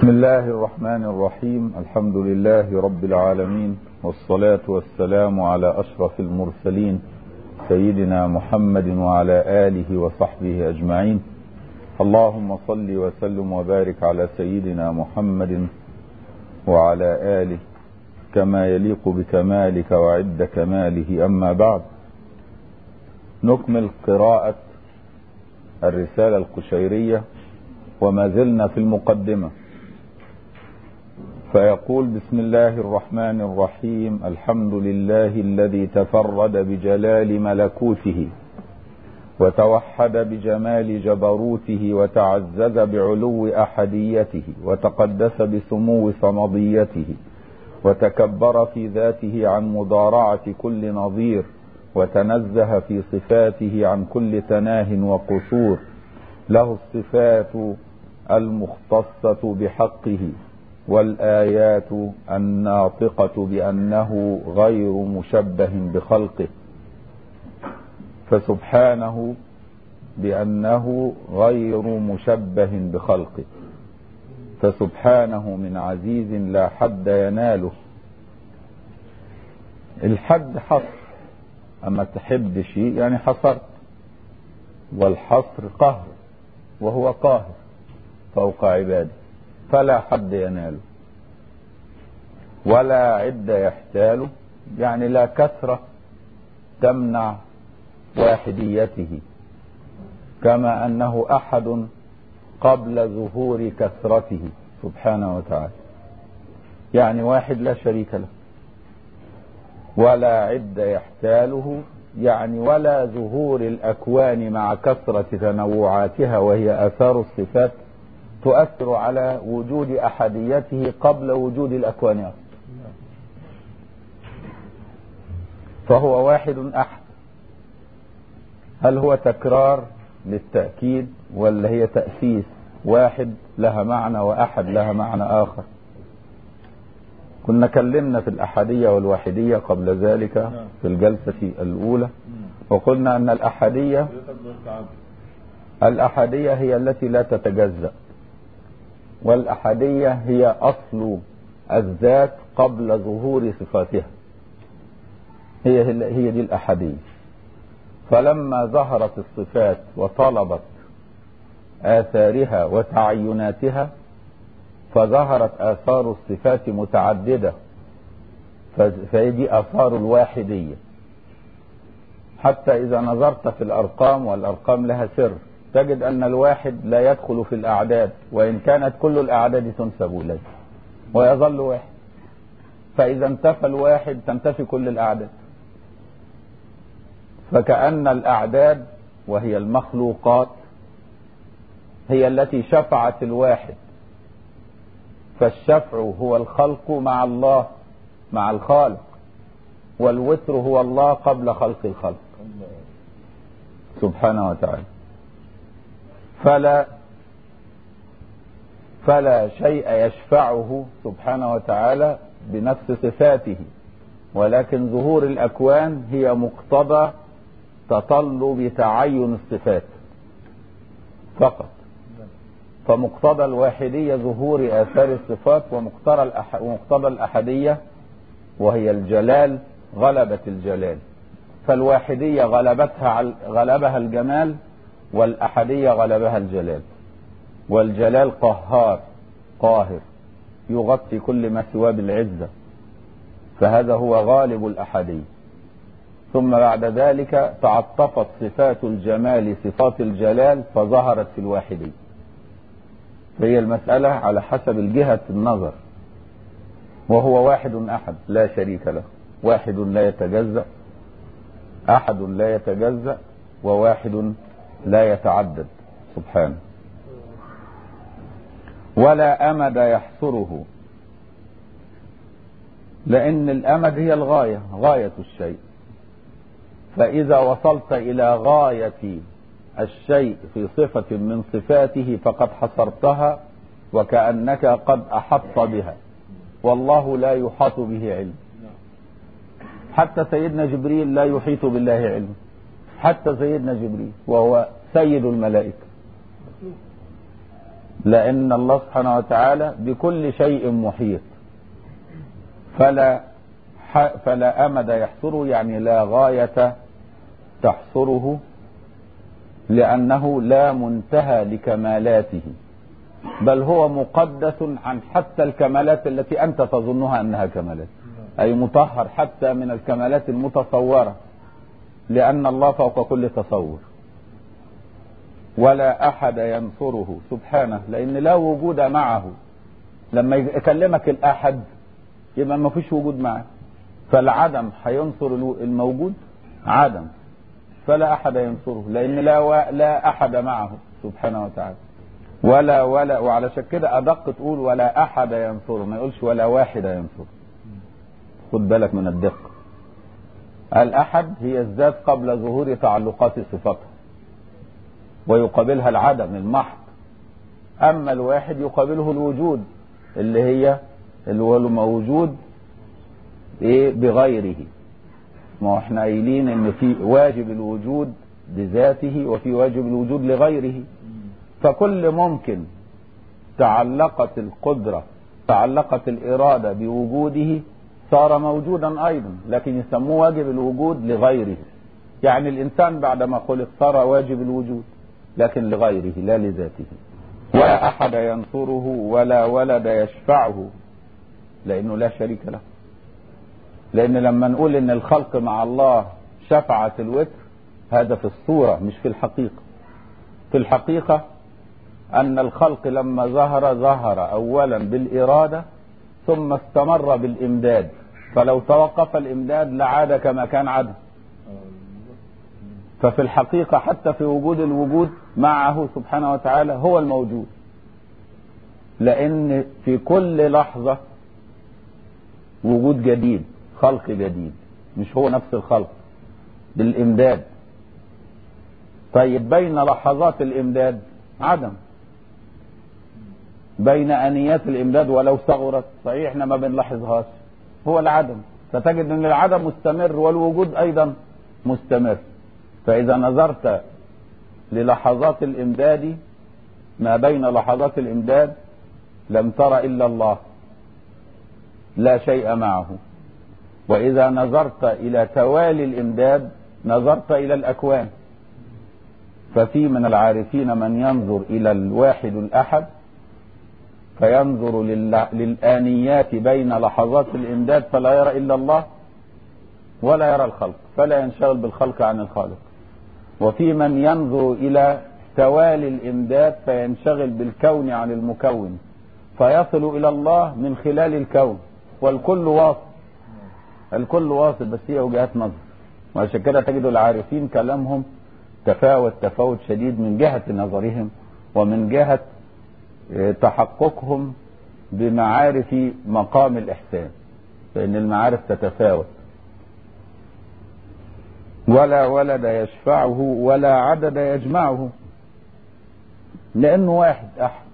بسم الله الرحمن الرحيم الحمد لله رب العالمين والصلاة والسلام على أشرف المرسلين سيدنا محمد وعلى آله وصحبه أجمعين اللهم صل وسلم وبارك على سيدنا محمد وعلى آله كما يليق بكمالك وعد كماله أما بعد نكمل قراءة الرسالة القشيرية وما زلنا في المقدمة فيقول بسم الله الرحمن الرحيم الحمد لله الذي تفرد بجلال ملكوته وتوحد بجمال جبروته وتعزز بعلو احديته وتقدس بسمو صمديته وتكبر في ذاته عن مضارعه كل نظير وتنزه في صفاته عن كل تناه وقصور له الصفات المختصه بحقه والايات الناطقه بانه غير مشبه بخلقه فسبحانه بانه غير مشبه بخلقه فسبحانه من عزيز لا حد يناله الحد حصر اما تحد شيء يعني حصرت والحصر قهر وهو قاهر فوق عباده فلا حد يناله ولا عد يحتاله يعني لا كثرة تمنع واحديته كما أنه أحد قبل ظهور كثرته سبحانه وتعالى يعني واحد لا شريك له ولا عد يحتاله يعني ولا ظهور الأكوان مع كثرة تنوعاتها وهي آثار الصفات تؤثر على وجود أحديته قبل وجود الأكوان أصلا فهو واحد أحد هل هو تكرار للتأكيد ولا هي تأسيس واحد لها معنى وأحد لها معنى آخر كنا كلمنا في الأحدية والواحدية قبل ذلك في الجلسة الأولى وقلنا أن الأحدية الأحدية هي التي لا تتجزأ والأحدية هي أصل الذات قبل ظهور صفاتها هي هي دي الأحدية فلما ظهرت الصفات وطلبت آثارها وتعيناتها فظهرت آثار الصفات متعددة فهي دي آثار الواحدية حتى إذا نظرت في الأرقام والأرقام لها سر تجد أن الواحد لا يدخل في الأعداد وإن كانت كل الأعداد تنسب إليه ويظل واحد فإذا انتفى الواحد تنتفي كل الأعداد فكأن الأعداد وهي المخلوقات هي التي شفعت الواحد فالشفع هو الخلق مع الله مع الخالق والوتر هو الله قبل خلق الخلق سبحانه وتعالى فلا فلا شيء يشفعه سبحانه وتعالى بنفس صفاته ولكن ظهور الأكوان هي مقتضى تطلب تعين الصفات فقط فمقتضى الواحدية ظهور آثار الصفات ومقتضى الأح... ومقتضى الأحدية وهي الجلال غلبت الجلال فالواحدية غلبتها غلبها الجمال والأحدية غلبها الجلال والجلال قهار قاهر يغطي كل ما سواه بالعزة فهذا هو غالب الأحدية ثم بعد ذلك تعطفت صفات الجمال صفات الجلال فظهرت في الواحدية فهي المسألة على حسب الجهة النظر وهو واحد أحد لا شريك له واحد لا يتجزأ أحد لا يتجزأ وواحد لا يتعدد سبحانه ولا أمد يحصره لأن الأمد هي الغاية غاية الشيء فإذا وصلت إلى غاية الشيء في صفة من صفاته فقد حصرتها وكأنك قد أحط بها والله لا يحاط به علم حتى سيدنا جبريل لا يحيط بالله علم حتى سيدنا جبريل وهو سيد الملائكة لأن الله سبحانه وتعالى بكل شيء محيط فلا فلا أمد يحصره يعني لا غاية تحصره لأنه لا منتهى لكمالاته بل هو مقدس عن حتى الكمالات التي أنت تظنها أنها كمالات أي مطهر حتى من الكمالات المتصورة لأن الله فوق كل تصور ولا أحد ينصره سبحانه لأن لا وجود معه لما يكلمك الأحد يبقى ما فيش وجود معه فالعدم هينصر الموجود عدم فلا أحد ينصره لأن لا و... لا أحد معه سبحانه وتعالى ولا ولا وعلشان كده أدق تقول ولا أحد ينصره ما يقولش ولا واحد ينصره خد بالك من الدقة الأحد هي الذات قبل ظهور تعلقات صفتها ويقابلها العدم المحض أما الواحد يقابله الوجود اللي هي اللي هو موجود إيه بغيره ما هو احنا قايلين ان في واجب الوجود بذاته وفي واجب الوجود لغيره فكل ممكن تعلقت القدرة تعلقت الإرادة بوجوده صار موجودا أيضا لكن يسموه واجب الوجود لغيره يعني الإنسان بعدما خلق صار واجب الوجود لكن لغيره لا لذاته ولا أحد ينصره ولا ولد يشفعه لأنه لا شريك له لأن لما نقول إن الخلق مع الله شفعة الوتر هذا في الصورة مش في الحقيقة في الحقيقة أن الخلق لما ظهر ظهر أولا بالإرادة ثم استمر بالإمداد فلو توقف الإمداد لعاد كما كان عدم ففي الحقيقة حتى في وجود الوجود معه سبحانه وتعالى هو الموجود لأن في كل لحظة وجود جديد خلق جديد مش هو نفس الخلق بالإمداد طيب بين لحظات الإمداد عدم بين أنيات الإمداد ولو صغرت صحيح احنا ما بنلاحظهاش هو العدم فتجد أن العدم مستمر والوجود أيضا مستمر فإذا نظرت للحظات الإمداد ما بين لحظات الإمداد لم تر إلا الله لا شيء معه وإذا نظرت إلى توالي الإمداد نظرت إلى الأكوان ففي من العارفين من ينظر إلى الواحد الأحد فينظر للآنيات بين لحظات الإمداد فلا يرى إلا الله ولا يرى الخلق فلا ينشغل بالخلق عن الخالق وفي من ينظر إلى توالي الإمداد فينشغل بالكون عن المكون فيصل إلى الله من خلال الكون والكل واصل الكل واصل بس هي وجهات نظر وعشان كده تجد العارفين كلامهم تفاوت تفاوت شديد من جهة نظرهم ومن جهة تحققهم بمعارف مقام الإحسان فإن المعارف تتفاوت ولا ولد يشفعه ولا عدد يجمعه لأنه واحد أحد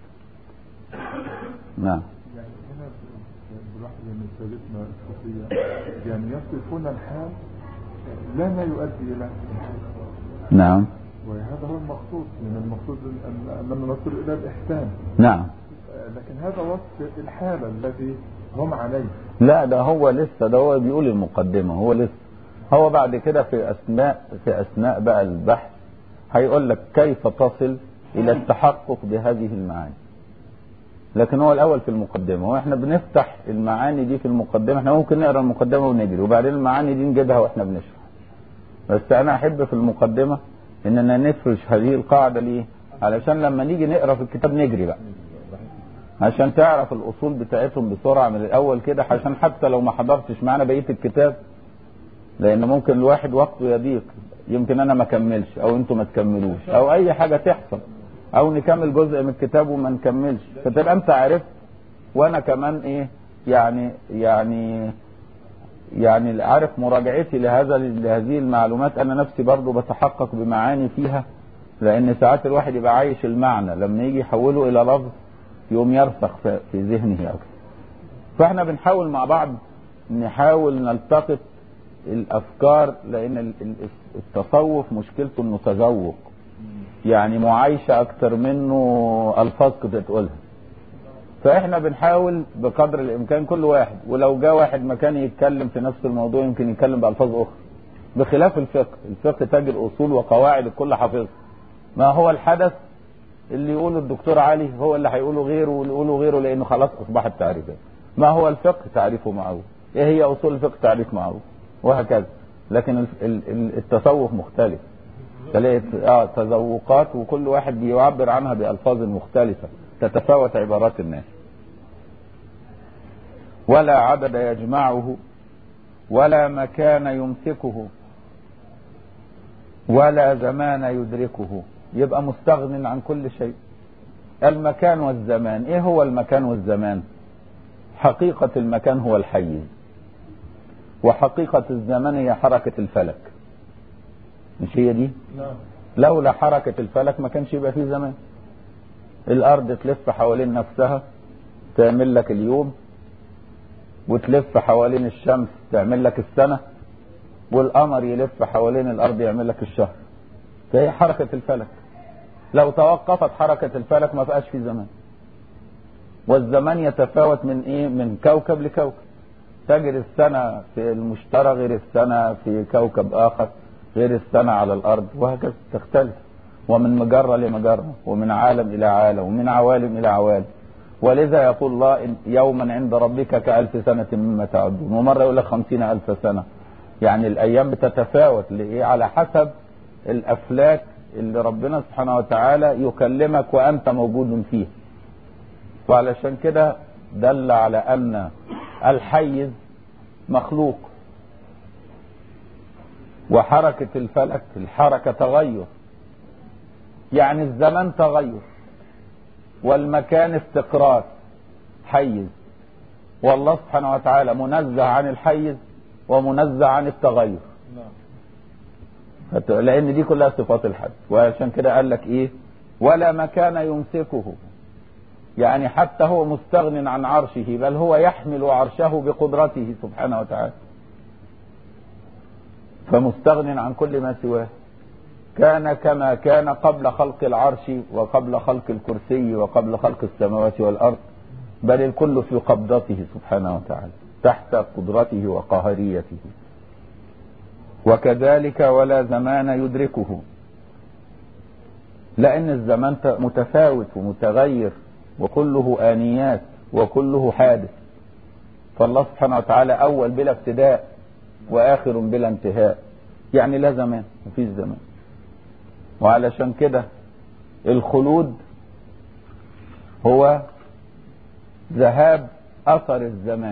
نعم يعني هنا بلاحظ من سيدتنا الصوفية يعني يصفون الحال لا ما يؤدي إلى الحال نعم وهذا هو المقصود من المقصود أن أننا نصل إلى الإحسان نعم لكن هذا وصف الحالة الذي هم عليه لا ده هو لسه ده هو بيقول المقدمة هو لسه هو بعد كده في أثناء في أثناء بقى البحث هيقول لك كيف تصل إلى التحقق بهذه المعاني لكن هو الأول في المقدمة واحنا بنفتح المعاني دي في المقدمة احنا ممكن نقرا المقدمة ونجري وبعدين المعاني دي نجيبها واحنا بنشرح بس أنا أحب في المقدمة إننا نفرش هذه القاعدة ليه؟ علشان لما نيجي نقرا في الكتاب نجري بقى عشان تعرف الأصول بتاعتهم بسرعة من الأول كده عشان حتى لو ما حضرتش معانا بقية الكتاب لان ممكن الواحد وقته يضيق يمكن انا ما اكملش او انتوا ما تكملوش او اي حاجه تحصل او نكمل جزء من الكتاب وما نكملش فتبقى انت عرفت وانا كمان ايه يعني يعني يعني عارف مراجعتي لهذا لهذه المعلومات انا نفسي برضو بتحقق بمعاني فيها لان ساعات الواحد يبقى عايش المعنى لما يجي يحوله الى لفظ يقوم يرسخ في ذهنه أكثر فاحنا بنحاول مع بعض نحاول نلتقط الافكار لان التصوف مشكلته انه تذوق يعني معايشة اكتر منه الفاظ كنت تقولها فاحنا بنحاول بقدر الامكان كل واحد ولو جاء واحد مكان يتكلم في نفس الموضوع يمكن يتكلم بالفاظ اخرى بخلاف الفقه الفقه تجد اصول وقواعد الكل حافظها ما هو الحدث اللي يقوله الدكتور علي هو اللي هيقوله غيره واللي يقوله غيره لانه خلاص اصبحت تعريفات ما هو الفقه تعريفه معروف ايه هي اصول الفقه تعريف معروف وهكذا لكن ال- ال- ال- التصوف مختلف تلاقي اه تذوقات وكل واحد بيعبر عنها بألفاظ مختلفة تتفاوت عبارات الناس ولا عدد يجمعه ولا مكان يمسكه ولا زمان يدركه يبقى مستغن عن كل شيء المكان والزمان ايه هو المكان والزمان حقيقة المكان هو الحيز وحقيقة الزمان هي حركة الفلك مش هي دي نعم لولا حركة الفلك ما كانش يبقى فيه زمان الأرض تلف حوالين نفسها تعمل لك اليوم وتلف حوالين الشمس تعمل لك السنة والقمر يلف حوالين الأرض يعمل لك الشهر فهي حركة الفلك لو توقفت حركة الفلك ما بقاش في زمان والزمان يتفاوت من ايه من كوكب لكوكب تجد السنة في المشتري غير السنة في كوكب آخر غير السنة على الأرض وهكذا تختلف ومن مجرة لمجرة ومن عالم إلى عالم ومن عوالم إلى عوالم ولذا يقول الله إن يوما عند ربك كألف سنة مما تعدون ومرة يقول لك خمسين ألف سنة يعني الأيام بتتفاوت لإيه على حسب الأفلاك اللي ربنا سبحانه وتعالى يكلمك وأنت موجود فيه وعلشان كده دل على أن الحيز مخلوق وحركة الفلك الحركة تغير يعني الزمان تغير والمكان استقرار حيز والله سبحانه وتعالى منزه عن الحيز ومنزه عن التغير نعم فت- لان دي كلها صفات الحد وعشان كده قال لك ايه ولا مكان يمسكه يعني حتى هو مستغن عن عرشه بل هو يحمل عرشه بقدرته سبحانه وتعالى فمستغن عن كل ما سواه كان كما كان قبل خلق العرش وقبل خلق الكرسي وقبل خلق السماوات والأرض بل الكل في قبضته سبحانه وتعالى تحت قدرته وقهريته وكذلك ولا زمان يدركه لأن الزمان ت- متفاوت ومتغير وكله آنيات وكله حادث فالله سبحانه وتعالى أول بلا ابتداء وآخر بلا انتهاء يعني لا زمان مفيش زمان وعلشان كده الخلود هو ذهاب أثر الزمان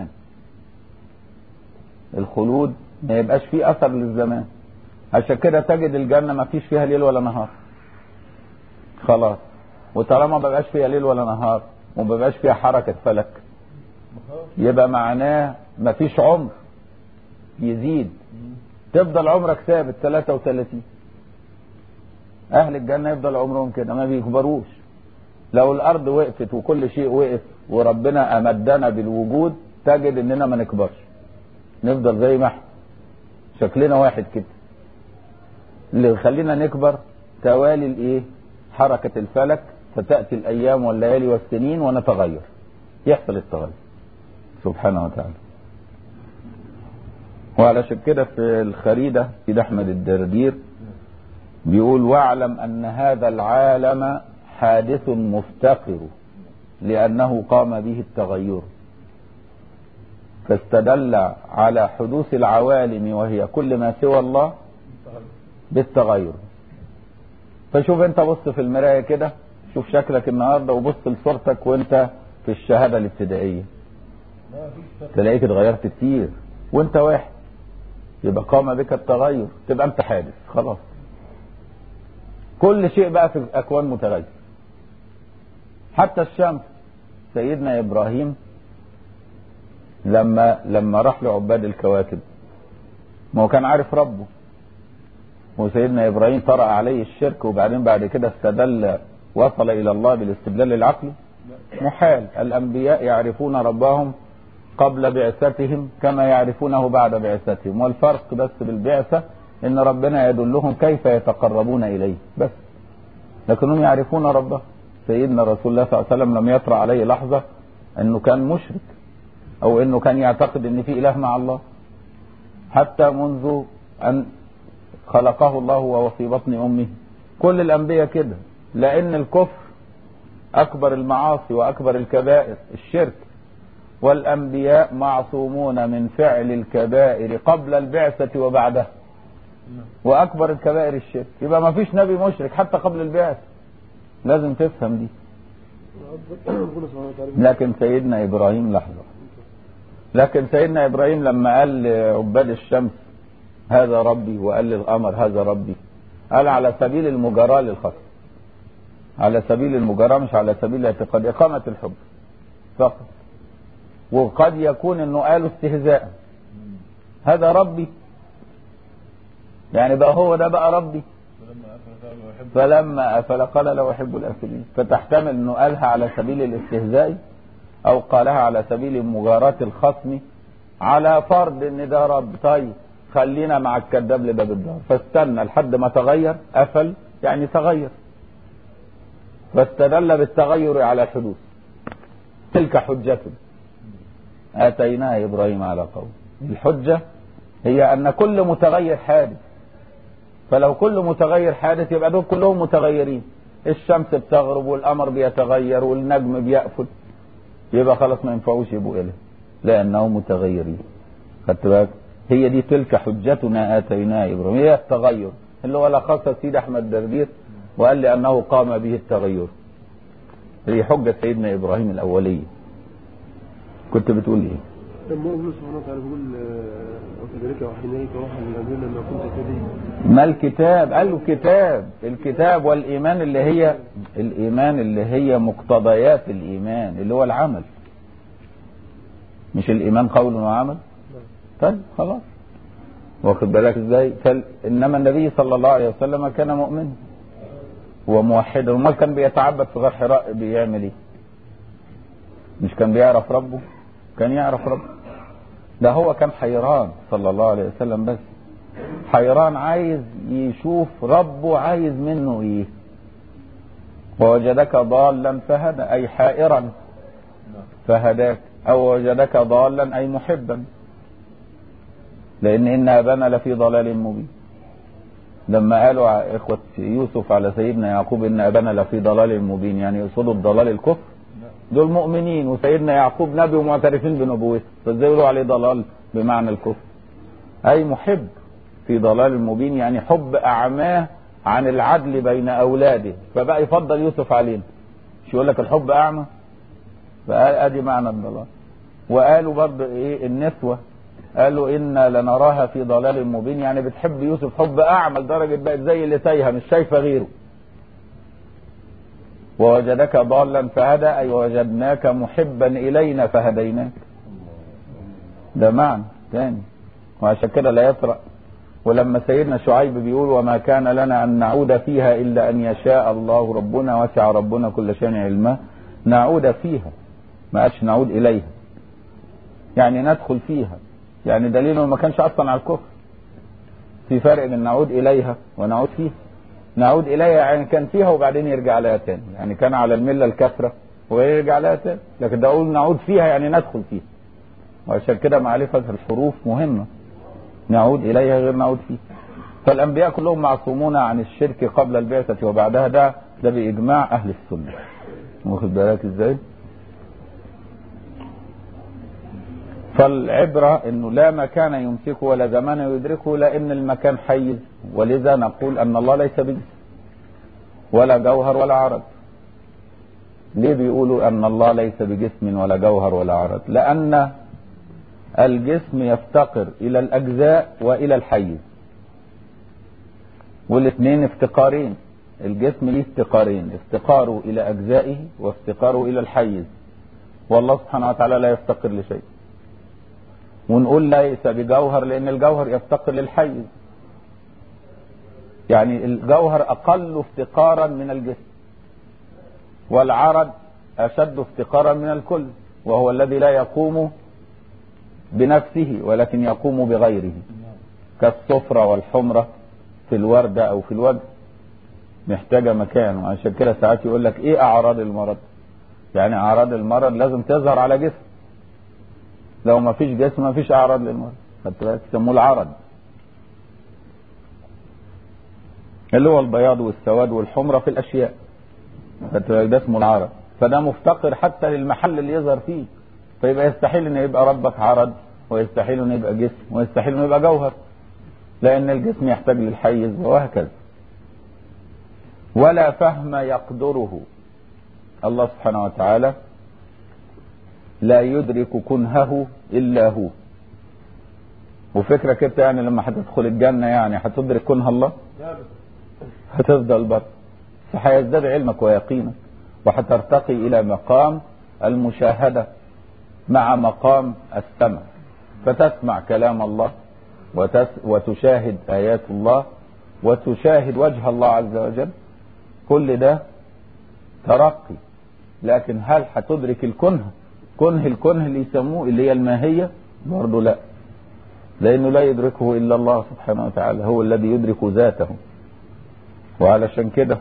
الخلود ما يبقاش فيه أثر للزمان عشان كده تجد الجنة ما فيش فيها ليل ولا نهار خلاص وطالما ما بقاش فيها ليل ولا نهار وما بقاش فيها حركة فلك يبقى معناه ما فيش عمر يزيد تفضل عمرك ثابت 33 اهل الجنه يفضل عمرهم كده ما بيكبروش لو الارض وقفت وكل شيء وقف وربنا امدنا بالوجود تجد اننا ما نكبرش نفضل زي ما احنا شكلنا واحد كده اللي يخلينا نكبر توالي الايه حركه الفلك فتاتي الايام والليالي والسنين ونتغير يحصل التغير سبحانه وتعالى وعلشان كده في الخريدة سيد أحمد الدردير بيقول واعلم أن هذا العالم حادث مفتقر لأنه قام به التغير فاستدل على حدوث العوالم وهي كل ما سوى الله بالتغير فشوف انت بص في المراية كده شوف شكلك النهاردة وبص لصورتك وانت في الشهادة الابتدائية ما فيش فرق تلاقيك اتغيرت كتير وانت واحد يبقى قام بك التغير تبقى انت حادث خلاص كل شيء بقى في الاكوان متغير حتى الشمس سيدنا ابراهيم لما لما راح لعباد الكواكب ما هو كان عارف ربه وسيدنا ابراهيم طرأ عليه الشرك وبعدين بعد كده استدل وصل الى الله بالاستدلال العقلي محال الانبياء يعرفون ربهم قبل بعثتهم كما يعرفونه بعد بعثتهم والفرق بس بالبعثة ان ربنا يدلهم كيف يتقربون اليه بس لكنهم يعرفون ربه سيدنا رسول الله صلى الله عليه وسلم لم يطرأ عليه لحظة انه كان مشرك او انه كان يعتقد ان في اله مع الله حتى منذ ان خلقه الله وهو في بطن امه كل الانبياء كده لان الكفر اكبر المعاصي واكبر الكبائر الشرك والانبياء معصومون من فعل الكبائر قبل البعثة وبعدها واكبر الكبائر الشرك يبقى ما فيش نبي مشرك حتى قبل البعثة لازم تفهم دي لكن سيدنا ابراهيم لحظة لكن سيدنا ابراهيم لما قال لعباد الشمس هذا ربي وقال للقمر هذا ربي قال على سبيل المجاراة للخصم على سبيل المجاراة مش على سبيل الاعتقاد إقامة الحب فقط وقد يكون انه قالوا استهزاء هذا ربي يعني بقى هو ده بقى ربي فلما أفل قال لا أحب الآفلين فتحتمل أنه قالها على سبيل الاستهزاء أو قالها على سبيل مجاراة الخصم على فرض أن ده رب طيب خلينا مع الكذاب لباب الدار فاستنى لحد ما تغير قفل يعني تغير فاستدل بالتغير على الحدوث تلك حجتنا آتيناها إبراهيم على قوم الحجة هي أن كل متغير حادث فلو كل متغير حادث يبقى دول كلهم متغيرين الشمس بتغرب والقمر بيتغير والنجم بيقفل يبقى خلاص ما ينفعوش يبقوا إله لأنهم متغيرين خدت بالك هي دي تلك حجتنا آتيناها إبراهيم هي التغير اللي هو لخص سيد أحمد دردير وقال لي أنه قام به التغير هي حجة سيدنا إبراهيم الأولية كنت بتقول إيه لما ربنا سبحانه وتعالى بيقول وكذلك وحيناك وحي الذين لما كنت تدري ما الكتاب قال له كتاب الكتاب والإيمان اللي هي الإيمان اللي هي مقتضيات الإيمان اللي هو العمل مش الإيمان قول وعمل طيب خلاص واخد بالك ازاي فال... انما النبي صلى الله عليه وسلم كان مؤمنا وموحدا وما كان بيتعبد في غار حراء بيعمل ايه مش كان بيعرف ربه كان يعرف ربه ده هو كان حيران صلى الله عليه وسلم بس حيران عايز يشوف ربه عايز منه ايه ووجدك ضالا فهدى اي حائرا فهداك او وجدك ضالا اي محبا لان ان ابانا لفي ضلال مبين لما قالوا اخوة يوسف على سيدنا يعقوب ان ابانا لفي ضلال مبين يعني يقصدوا الضلال الكفر دول مؤمنين وسيدنا يعقوب نبي ومعترفين بنبوته فازاي يقولوا عليه ضلال بمعنى الكفر اي محب في ضلال مبين يعني حب اعماه عن العدل بين اولاده فبقى يفضل يوسف علينا مش يقول لك الحب اعمى فقال ادي معنى الضلال وقالوا برضه ايه النسوه قالوا إنا لنراها في ضلال مبين يعني بتحب يوسف حب أعمى لدرجة بقت زي اللي تايهة مش شايفة غيره ووجدك ضالا فهدى أي وجدناك محبا إلينا فهديناك ده معنى تاني وعشان كده لا يطرأ ولما سيدنا شعيب بيقول وما كان لنا أن نعود فيها إلا أن يشاء الله ربنا وسع ربنا كل شيء علما نعود فيها ما قالش نعود إليها يعني ندخل فيها يعني دليل ما كانش اصلا على الكفر في فرق بين نعود اليها ونعود فيها نعود اليها يعني كان فيها وبعدين يرجع لها تاني يعني كان على المله الكافره ويرجع لها تاني لكن ده اقول نعود فيها يعني ندخل فيها وعشان كده معرفه الحروف مهمه نعود اليها غير نعود فيها فالانبياء كلهم معصومون عن الشرك قبل البعثه وبعدها ده ده باجماع اهل السنه واخد بالك ازاي؟ فالعبرة انه لا مكان يمسكه ولا زمان يدركه لان المكان حيز ولذا نقول ان الله ليس بجسم ولا جوهر ولا عرض ليه بيقولوا ان الله ليس بجسم ولا جوهر ولا عرض لان الجسم يفتقر الى الاجزاء والى الحيز والاثنين افتقارين الجسم ليه افتقارين افتقاره الى اجزائه وافتقاره الى الحيز والله سبحانه وتعالى لا يفتقر لشيء ونقول ليس بجوهر لان الجوهر يفتقر للحيز يعني الجوهر اقل افتقارا من الجسم والعرض اشد افتقارا من الكل وهو الذي لا يقوم بنفسه ولكن يقوم بغيره كالصفرة والحمرة في الوردة او في الوجه محتاجة مكان وعشان كده ساعات يقول لك ايه اعراض المرض يعني اعراض المرض لازم تظهر على جسم لو ما فيش جسم ما فيش اعراض للمرض خدت بالك يسموه العرض اللي هو البياض والسواد والحمرة في الاشياء خدت بالك ده اسمه العرض فده مفتقر حتى للمحل اللي يظهر فيه فيبقى يستحيل ان يبقى ربك عرض ويستحيل ان يبقى جسم ويستحيل ان يبقى جوهر لان الجسم يحتاج للحيز وهكذا ولا فهم يقدره الله سبحانه وتعالى لا يدرك كنهه الا هو وفكرك انت يعني لما هتدخل الجنه يعني هتدرك كنه الله هتفضل برضه فهيزداد علمك ويقينك وهترتقي الى مقام المشاهده مع مقام السمع فتسمع كلام الله وتس وتشاهد ايات الله وتشاهد وجه الله عز وجل كل ده ترقي لكن هل هتدرك الكنه كنه الكنه اللي يسموه اللي هي الماهيه برضه لا لانه لا يدركه الا الله سبحانه وتعالى هو الذي يدرك ذاته وعلشان كده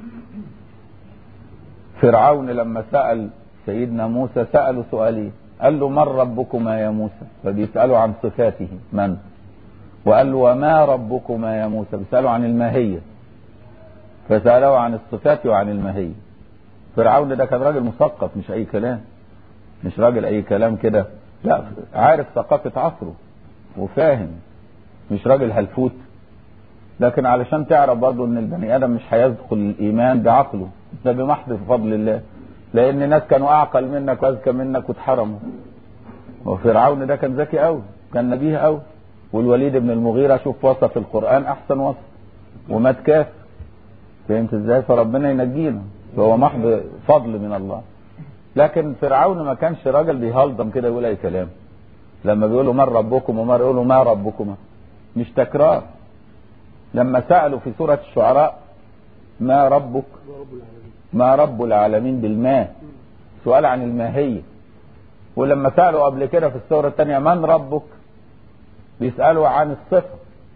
فرعون لما سأل سيدنا موسى سأله سؤالين قال له من ربكما يا موسى فبيسأله عن صفاته من وقال له وما ربكما يا موسى بيسأله عن الماهية فسأله عن الصفات وعن الماهية فرعون ده كان راجل مثقف مش أي كلام مش راجل أي كلام كده لا عارف ثقافة عصره وفاهم مش راجل هلفوت لكن علشان تعرف برضه ان البني ادم مش هيدخل الايمان بعقله ده بمحض فضل الله لان ناس كانوا اعقل منك واذكى منك واتحرموا وفرعون ده كان ذكي قوي كان نبيه قوي والوليد بن المغيره شوف وصف القران احسن وصف ومات كافر فهمت ازاي فربنا ينجينا فهو محض فضل من الله لكن فرعون ما كانش راجل بيهلضم كده يقول اي كلام لما بيقولوا من ربكم ومره يقولوا ما ربكما مش تكرار لما سألوا في سورة الشعراء ما ربك ما رب العالمين بالماء سؤال عن الماهية ولما سألوا قبل كده في السورة الثانية من ربك بيسألوا عن الصفة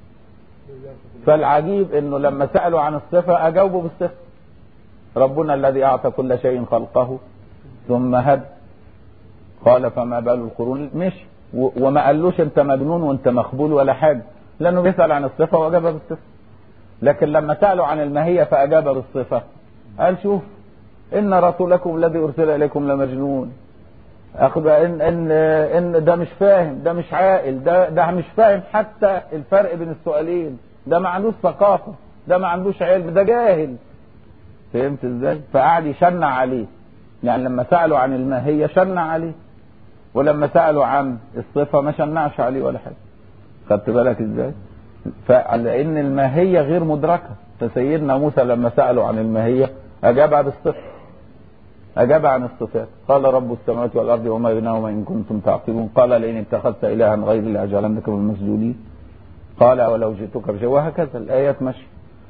فالعجيب انه لما سألوا عن الصفة اجاوبوا بالصفة ربنا الذي اعطى كل شيء خلقه ثم هد قال فما بال القرون مش وما قالوش انت مجنون وانت مخبول ولا حاجه لانه بيسال عن الصفه واجاب بالصفه لكن لما سالوا عن الماهيه فاجاب بالصفه قال شوف ان رسولكم الذي ارسل اليكم لمجنون اخذ ان ان ان ده مش فاهم ده مش عاقل ده ده مش فاهم حتى الفرق بين السؤالين ده ما عندوش ثقافه ده ما عندوش علم ده جاهل فهمت ازاي فقعد يشنع عليه يعني لما سالوا عن الماهيه شنع عليه ولما سالوا عن الصفه ما شنعش عليه ولا حاجه خدت بالك ازاي فلان الماهيه غير مدركه فسيدنا موسى لما سالوا عن الماهيه اجاب بالصفه اجاب عن الصفات قال رب السماوات والارض وما بينهما ان كنتم تعقلون قال لئن اتخذت الها غيري لاجعلنك من المسجونين قال ولو جئتك بشيء وهكذا الايات ماشيه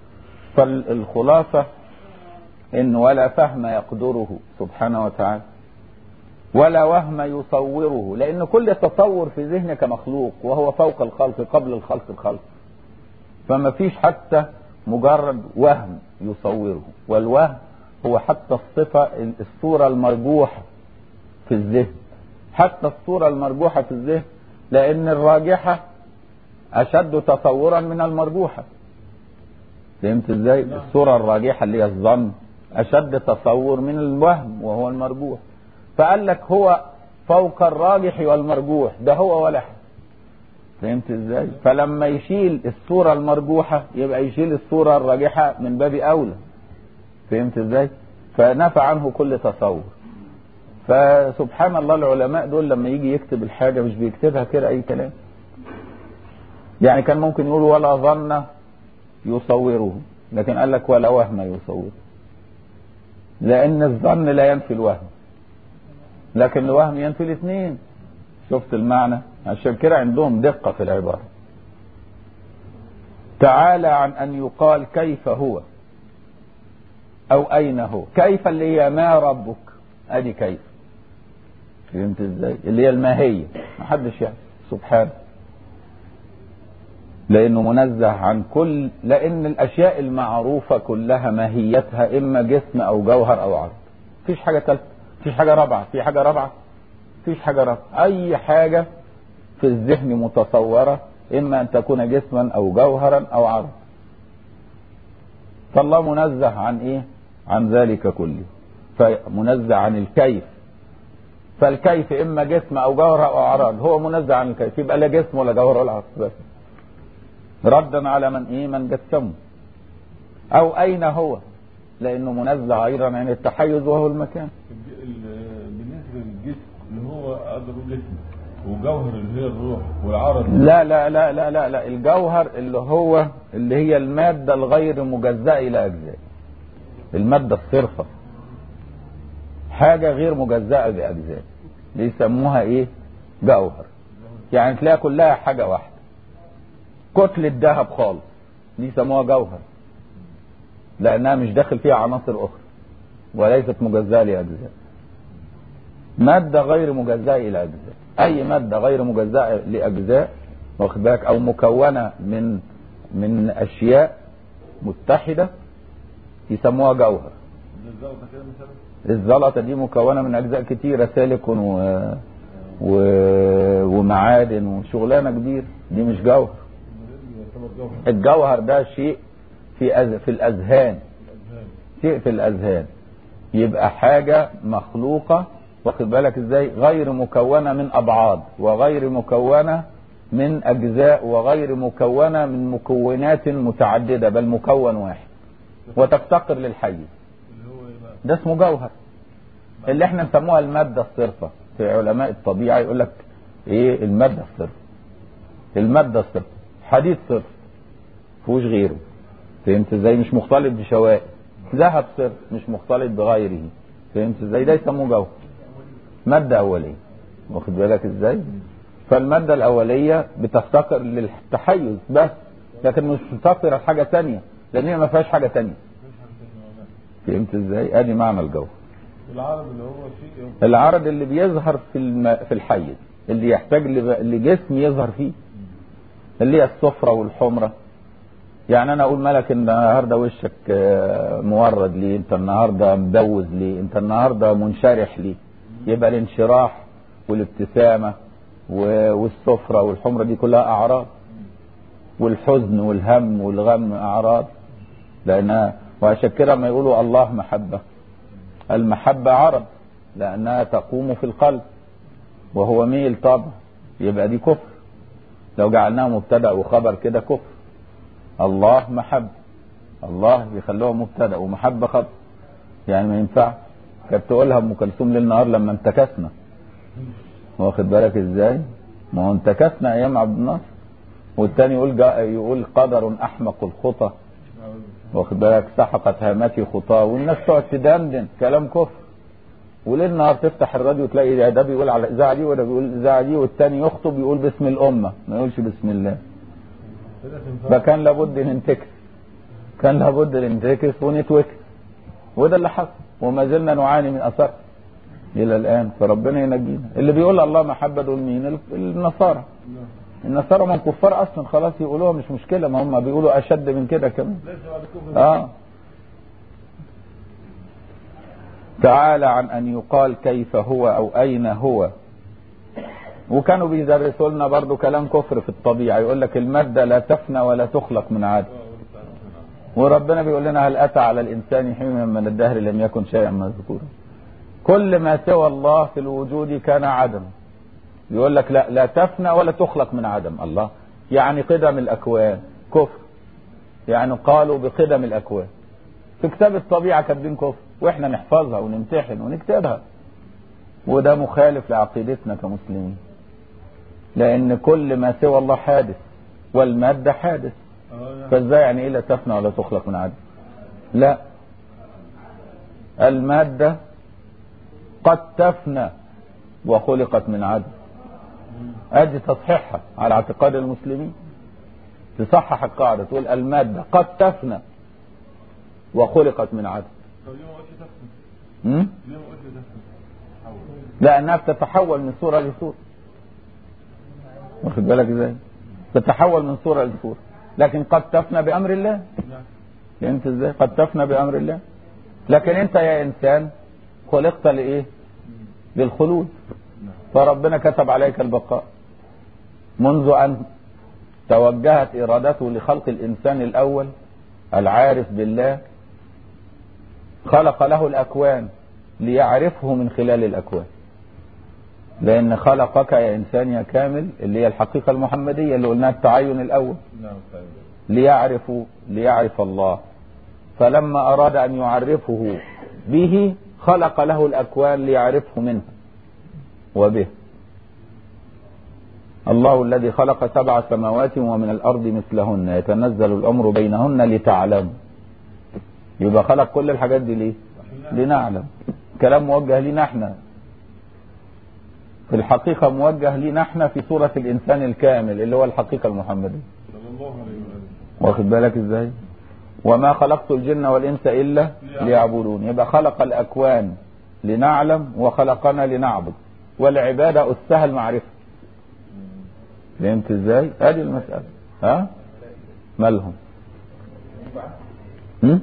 فالخلاصه ان ولا فهم يقدره سبحانه وتعالى ولا وهم يصوره لأن كل تصور في ذهنك مخلوق وهو فوق الخلق قبل الخلق الخلق فما فيش حتى مجرد وهم يصوره والوهم هو حتى الصفة الصورة المرجوحة في الذهن حتى الصورة المرجوحة في الذهن لأن الراجحة أشد تصورا من المرجوحة فهمت ازاي؟ الصورة الراجحة اللي هي الظن أشد تصور من الوهم وهو المرجوح فقال لك هو فوق الراجح والمرجوح ده هو ولا حاجه فهمت ازاي فلما يشيل الصوره المرجوحه يبقى يشيل الصوره الراجحه من باب اولى فهمت ازاي فنفى عنه كل تصور فسبحان الله العلماء دول لما يجي يكتب الحاجه مش بيكتبها كده اي كلام يعني كان ممكن يقول ولا ظن يصوره لكن قال لك ولا وهم يصوره لان الظن لا ينفي الوهم لكن الوهم ينفي الاثنين شفت المعنى عشان كده عندهم دقة في العبارة تعالى عن أن يقال كيف هو أو أين هو كيف اللي هي ما ربك أدي كيف فهمت ازاي اللي هي الماهية محدش يعني سبحانه لانه منزه عن كل لان الاشياء المعروفه كلها ماهيتها اما جسم او جوهر او عرض مفيش حاجه ثالثه مفيش حاجه رابعه في حاجه رابعه مفيش حاجه رابعه اي حاجه في الذهن متصوره اما ان تكون جسما او جوهرا او عرض فالله منزه عن ايه عن ذلك كله فمنزه عن الكيف فالكيف اما جسم او جوهر او اعراض هو منزه عن الكيف يبقى لا جسم ولا جوهر ولا عرض بس ردا على من ايه من جسمه او اين هو لانه منزه ايضا عن التحيز وهو المكان الج- ال- بالنسبه للجسم اللي هو اقدر جسم وجوهر اللي هي الروح والعرض لا لا لا لا لا لا الجوهر اللي هو اللي هي المادة الغير مجزأة إلى أجزاء المادة الصرفة حاجة غير مجزأة بأجزاء دي يسموها إيه جوهر يعني تلاقي كلها حاجة واحدة كتلة ذهب خالص دي يسموها جوهر لأنها مش داخل فيها عناصر أخرى وليست مجزأة لأجزاء مادة غير مجزأة إلى أجزاء أي مادة غير مجزأة لأجزاء واخد بالك أو مكونة من من أشياء متحدة يسموها جوهر الزلطه كده مثلا الزلطة دي مكونة من أجزاء كتيرة سيليكون و... و... ومعادن وشغلانة كبيرة دي مش جوهر يعتبر جوهر الجوهر ده شيء في أز... في الأذهان الأذهان. شيء في الأذهان يبقى حاجة مخلوقة واخد بالك ازاي غير مكونة من أبعاد وغير مكونة من أجزاء وغير مكونة من مكونات متعددة بل مكون واحد وتفتقر للحيز اللي هو ايه بقى ده اسمه جوهر اللي احنا نسموها المادة الصرفة في علماء الطبيعة يقول لك ايه المادة الصرفة المادة الصرفة حديد صرف فيهوش غيره فهمت ازاي مش مختلط بشوائب ذهب صرف مش مختلط بغيره فهمت ازاي ده يسموه جوهر مادة أولية واخد بالك ازاي فالمادة الأولية بتفتقر للتحيز بس لكن مش بتفتقر لحاجة تانية لأن هي ما فيهاش حاجة تانية فهمت ازاي ادي معنى الجوهر العرض اللي هو شيء العرض اللي بيظهر في الم... في الحيز اللي يحتاج لب- لجسم يظهر فيه اللي هي الصفرة والحمرة يعني انا اقول ملك النهارده وشك آه، مورد ليه انت النهارده مبوز ليه انت النهارده منشرح ليه يبقى الانشراح والابتسامة و- والصفرة والحمرة دي كلها اعراض والحزن والهم والغم اعراض لانها وعشان كده ما يقولوا الله محبة المحبة عرض لأنها تقوم في القلب وهو ميل طبع يبقى دي كفر لو جعلناها مبتدأ وخبر كده كفر الله محبة الله بيخلوها مبتدأ ومحبة خبر يعني ما ينفع كانت تقولها ام كلثوم ليل نهار لما انتكسنا واخد بالك ازاي ما هو انتكسنا ايام عبد الناصر والتاني يقول جا يقول قدر احمق الخطى واخد بالك سحقت هامتي خطاه والناس تقعد تدندن كلام كفر وليل نهار تفتح الراديو تلاقي ده, ده بيقول على الاذاعه دي وده بيقول الاذاعه دي والتاني يخطب يقول باسم الامه ما يقولش بسم الله كده تنفع فكان لابد ننتكس كان لابد ننتكس ونتوكس وده اللي حصل وما زلنا نعاني من اثار الى الان فربنا ينجينا اللي بيقول الله محبه دول مين النصارى النصارى من كفار اصلا خلاص يقولوها مش مشكله ما هم بيقولوا اشد من كده كمان ليس بعد كفر اه تعالى عن ان يقال كيف هو او اين هو وكانوا بيدرسوا لنا برضو كلام كفر في الطبيعه يقول لك الماده لا تفنى ولا تخلق من عدم وربنا بيقول لنا هل اتى على الانسان حين من الدهر لم يكن شيئا مذكورا كل ما سوى الله في الوجود كان عدم يقول لك لا لا تفنى ولا تخلق من عدم الله يعني قدم الاكوان كفر يعني قالوا بقدم الاكوان في كتاب الطبيعه كاتبين كفر واحنا نحفظها ونمتحن ونكتبها وده مخالف لعقيدتنا كمسلمين لان كل ما سوى الله حادث والماده حادث اه فازاي يعني ايه لا تفنى ولا تخلق من عدم لا الماده قد تفنى وخلقت من عدم ادي تصحيحها على اعتقاد المسلمين تصحح القاعده تقول الماده قد تفنى وخلقت من عدم طب ليه ما قلتش تفهم م? ليه ما قلتش تفهم لانها بتتحول من صوره لصوره واخد بالك ازاي تتحول من صورة لصورة لكن قد تفنى بأمر الله نعم فهمت ازاي قد تفنى بأمر الله لكن انت يا انسان خلقت لايه للخلود فربنا كتب عليك البقاء منذ ان توجهت ارادته لخلق الانسان الاول العارف بالله خلق له الاكوان ليعرفه من خلال الاكوان لان خلقك يا انسان يا كامل اللي هي الحقيقه المحمديه اللي قلناها التعين الاول نعم طيب ليعرفوا ليعرف الله فلما أراد أن يعرفه به خلق له الأكوان ليعرفه منها وبه الله الذي خلق سبع سماوات ومن الأرض مثلهن يتنزل الأمر بينهن لتعلموا يبقى خلق كل الحاجات دي ليه لنعلم كلام موجه لنا احنا في الحقيقة موجه لنا احنا في صورة الإنسان الكامل اللي هو الحقيقة المحمدية صلى الله عليه وسلم واخد بالك ازاي وما خلقت الجن والانس الا ليعبدون يبقى خلق الاكوان لنعلم وخلقنا لنعبد والعباده اسها المعرفه فهمت ازاي ادي المساله ها مالهم هم؟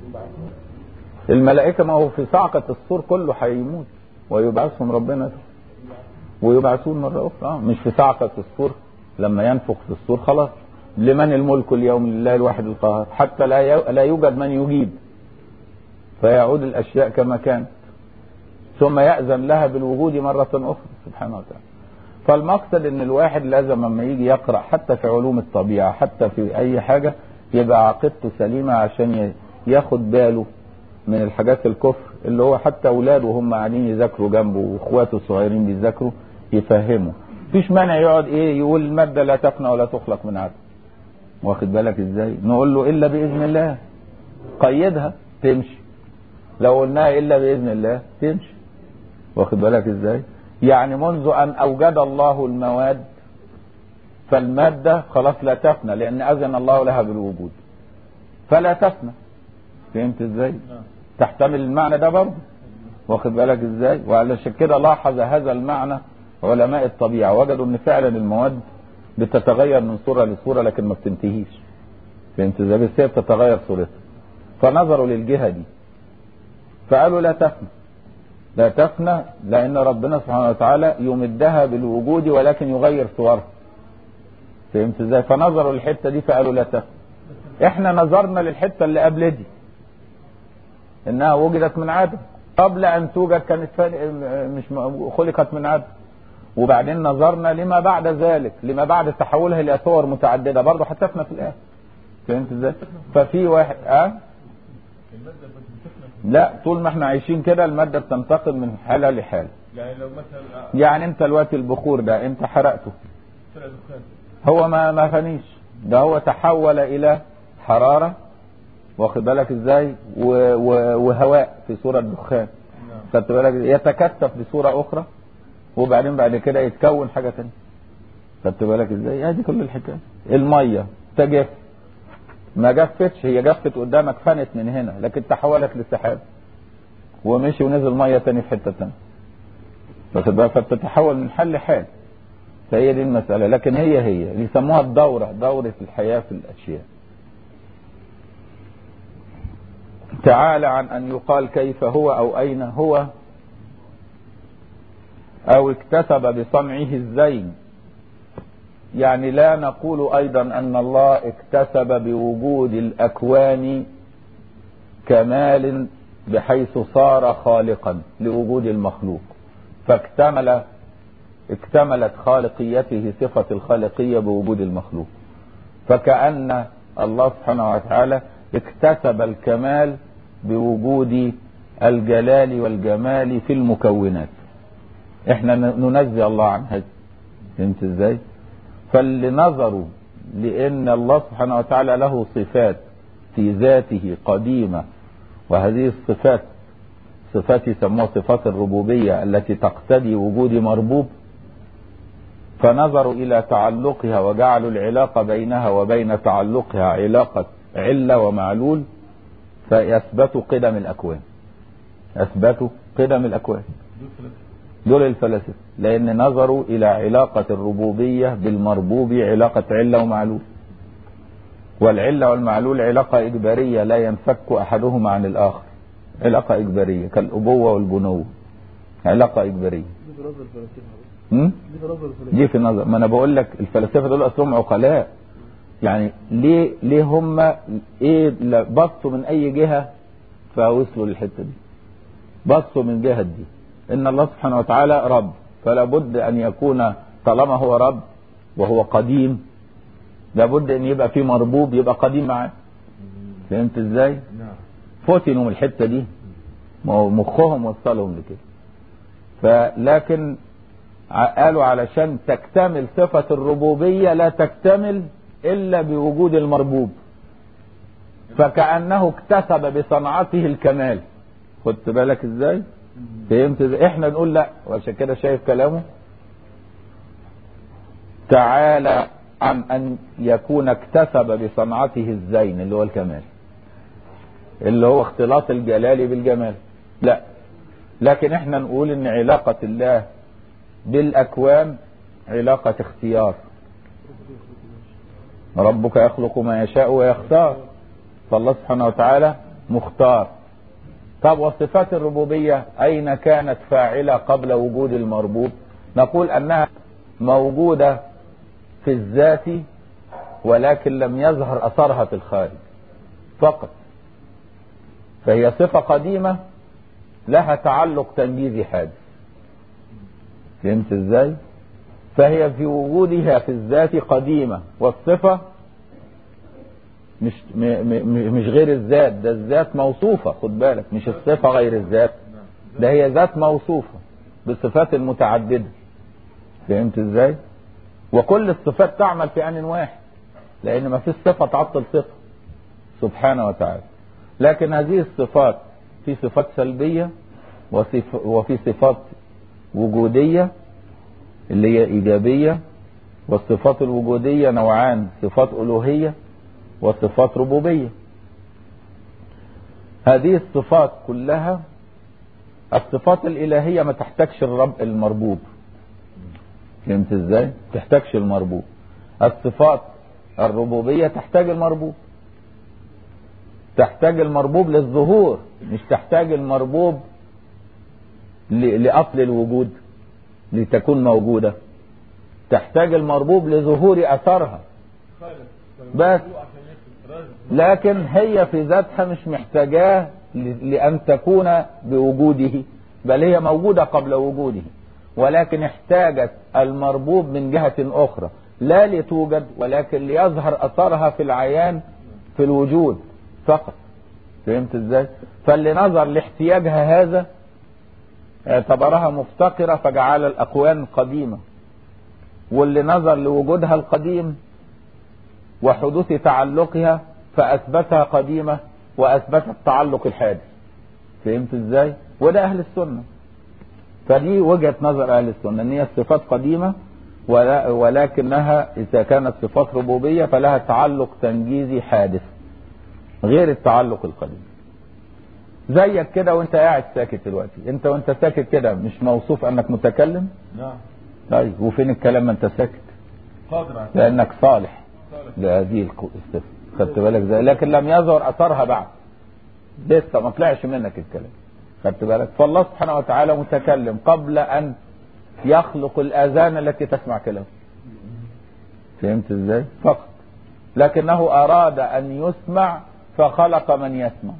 الملائكه ما هو في صعقه الصور كله هيموت ويبعثهم ربنا ويبعثون مره اخرى آه، مش في صعقه الصور لما ينفخ في الصور خلاص لمن الملك اليوم لله الواحد القهار حتى لا يو- لا يوجد من يجيب فيعود الاشياء كما كانت ثم يأذن لها بالوجود مرة أخرى سبحانه وتعالى فالمقصد ان الواحد لازم لما يجي يقرأ حتى في علوم الطبيعة حتى في اي حاجة يبقى عقيدته سليمة عشان ي- ياخد باله من الحاجات الكفر اللي هو حتى اولاده وهم قاعدين يذاكروا جنبه واخواته الصغيرين بيذاكروا يفهموا مفيش مانع يقعد ايه يقول المادة لا تفنى ولا تخلق من عدم واخد بالك ازاي نقول له الا باذن الله قيدها تمشي لو قلناها الا باذن الله تمشي واخد بالك ازاي يعني منذ ان اوجد الله المواد فالمادة خلاص لا تفنى لان اذن الله لها بالوجود فلا تفنى فهمت ازاي نعم تحتمل المعنى ده برضه واخد بالك ازاي وعلشان كده لاحظ هذا المعنى علماء الطبيعة وجدوا ان فعلا المواد بتتغير من صورة لصورة لكن ما بتنتهيش فهمت ازاي بس هي بتتغير صورتها فنظروا للجهة دي فقالوا لا تفنى لا تفنى لان ربنا سبحانه وتعالى يمدها بالوجود ولكن يغير صورها فهمت ازاي فنظروا للحتة دي فقالوا لا تفنى احنا نظرنا للحتة اللي قبل دي انها وجدت من عدم قبل ان توجد كانت فان- مش م- خلقت من عدم وبعدين نظرنا لما بعد ذلك لما بعد تحولها الى صور متعدده برضه هتفنى في الاخر فهمت ازاي ففي واحد اه المادة بس بتفنى لا طول ما احنا عايشين كده الماده بتنتقل من حاله لحاله يعني لو مثلا يعني انت دلوقتي البخور ده انت حرقته طلع دخان هو ما ما فنيش ده هو تحول الى حراره واخد بالك ازاي و- و- وهواء في صوره دخان نعم خدت بالك يتكثف بصوره اخرى وبعدين بعد كده يتكون حاجه ثانيه خدت بالك ازاي ادي كل الحكايه الميه تجف ما جفتش هي جفت قدامك فنت من هنا لكن تحولت لسحاب ومشي ونزل ميه تاني في حته ثانيه واخد بالك فبتتحول من حل لحال فهي دي المساله لكن هي هي اللي يسموها الدوره دوره الحياه في الاشياء تعالى عن أن يقال كيف هو أو أين هو أو اكتسب بصنعه الزين يعني لا نقول أيضا أن الله اكتسب بوجود الأكوان كمال بحيث صار خالقا لوجود المخلوق فاكتمل اكتملت خالقيته صفة الخالقية بوجود المخلوق فكأن الله سبحانه وتعالى اكتسب الكمال بوجود الجلال والجمال في المكونات احنا ننزه الله عن هذا فهمت ازاي فاللي نظروا لان الله سبحانه وتعالى له صفات في ذاته قديمة وهذه الصفات صفات يسموها صفات الربوبية التي تقتضي وجود مربوب فنظروا إلى تعلقها وجعلوا العلاقة بينها وبين تعلقها علاقة علة ومعلول فيثبتوا قدم الأكوان أثبتوا قدم الأكوان دخلت دول الفلاسفة لأن نظروا إلى علاقة الربوبية بالمربوب علاقة علة ومعلول والعلة والمعلول علاقة إجبارية لا ينفك أحدهما عن الآخر علاقة إجبارية كالأبوة والبنوة علاقة إجبارية دي في نظر الفلاسفة م? دي في نظر الفلاسفة دي في النظر ما أنا بقول لك الفلاسفة دول أصلهم عقلاء يعني ليه ليه هم إيه لا- بصوا من أي جهة فوصلوا للحتة دي بصوا من جهة دي إن الله سبحانه وتعالى رب فلا بد أن يكون طالما هو رب وهو قديم لابد أن يبقى في مربوب يبقى قديم معاه فهمت إزاي؟ نعم فتنوا من الحته دي ما هو مخهم وصلهم لكده فلكن ع- قالوا علشان تكتمل صفة الربوبية لا تكتمل إلا بوجود المربوب فكأنه اكتسب بصنعته الكمال خدت بالك ازاي فهمت ازاي احنا نقول لا وعشان كده شايف كلامه تعالى عن ان يكون اكتسب بصنعته الزين اللي هو الكمال اللي هو اختلاط الجلال بالجمال لا لكن احنا نقول ان علاقة الله بالاكوان علاقة اختيار ربك يخلق ما يشاء ويختار فالله سبحانه وتعالى مختار طب وصفات الربوبية أين كانت فاعلة قبل وجود المربوب نقول أنها موجودة في الذات ولكن لم يظهر أثرها في الخارج فقط فهي صفة قديمة لها تعلق تنجيزي حادث فهمت ازاي فهي في وجودها في الذات قديمة والصفة مش م م مش غير الذات ده الذات موصوفة خد بالك مش الصفة غير الذات ده هي ذات موصوفة بصفات متعددة فهمت ازاي وكل الصفات تعمل في آن واحد لأن ما فيش صفة تعطل صفة سبحانه وتعالى لكن هذه الصفات في صفات سلبية وصف وفي صفات وجودية اللي هي إيجابية والصفات الوجودية نوعان صفات ألوهية وصفات ربوبية هذه الصفات كلها الصفات الإلهية ما تحتاجش الرب المربوب فهمت ازاي؟ تحتاجش المربوب الصفات الربوبية تحتاج المربوب تحتاج المربوب للظهور مش تحتاج المربوب ل- لأصل الوجود لتكون موجودة تحتاج المربوب لظهور أثرها بس لكن هي في ذاتها مش محتاجاه ل- لأن تكون بوجوده بل هي موجودة قبل وجوده ولكن احتاجت المربوب من جهة أخرى لا لتوجد ولكن ليظهر أثرها في العيان في الوجود فقط فهمت ازاي فاللي نظر لاحتياجها هذا اعتبرها مفتقرة فجعل الأكوان قديمة واللي نظر لوجودها القديم وحدوث تعلقها فأثبتها قديمة وأثبت التعلق الحادث فهمت ازاي وده أهل السنة فدي وجهة نظر أهل السنة أن هي الصفات قديمة ولا ولكنها إذا كانت صفات ربوبية فلها تعلق تنجيزي حادث غير التعلق القديم زيك كده وانت قاعد ساكت دلوقتي انت وانت ساكت كده مش موصوف انك متكلم نعم طيب وفين الكلام ما انت ساكت قادر على لانك صالح صالح. لهذه الك- الصفه خدت بالك زي لكن لم يظهر اثرها بعد لسه ما طلعش منك الكلام خدت بالك فالله سبحانه وتعالى متكلم قبل ان يخلق الاذان التي تسمع كلامه فهمت ازاي فقط لكنه اراد ان يسمع فخلق من يسمع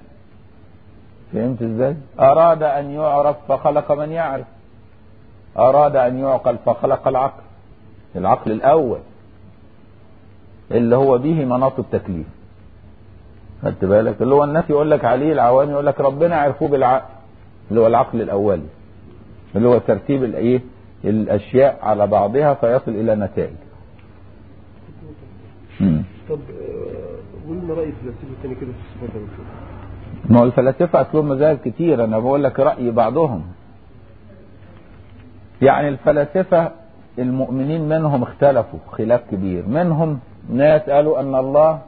فهمت ازاي اراد ان يعرف فخلق من يعرف اراد ان يعقل فخلق العقل العقل الاول اللي هو به مناط التكليف خدت بالك اللي هو الناس يقول لك عليه العوام يقول لك ربنا عرفوه بالعقل اللي هو العقل الاولي اللي هو ترتيب الايه الاشياء على بعضها فيصل الى نتائج مم. طب آه، قول لنا رأي الفلاسفة التاني كده في الصفات ده ونشوف. ما هو الفلاسفة أصلهم مذاهب كتير أنا بقول لك رأي بعضهم يعني الفلاسفة المؤمنين منهم اختلفوا خلاف كبير منهم ناس قالوا أن الله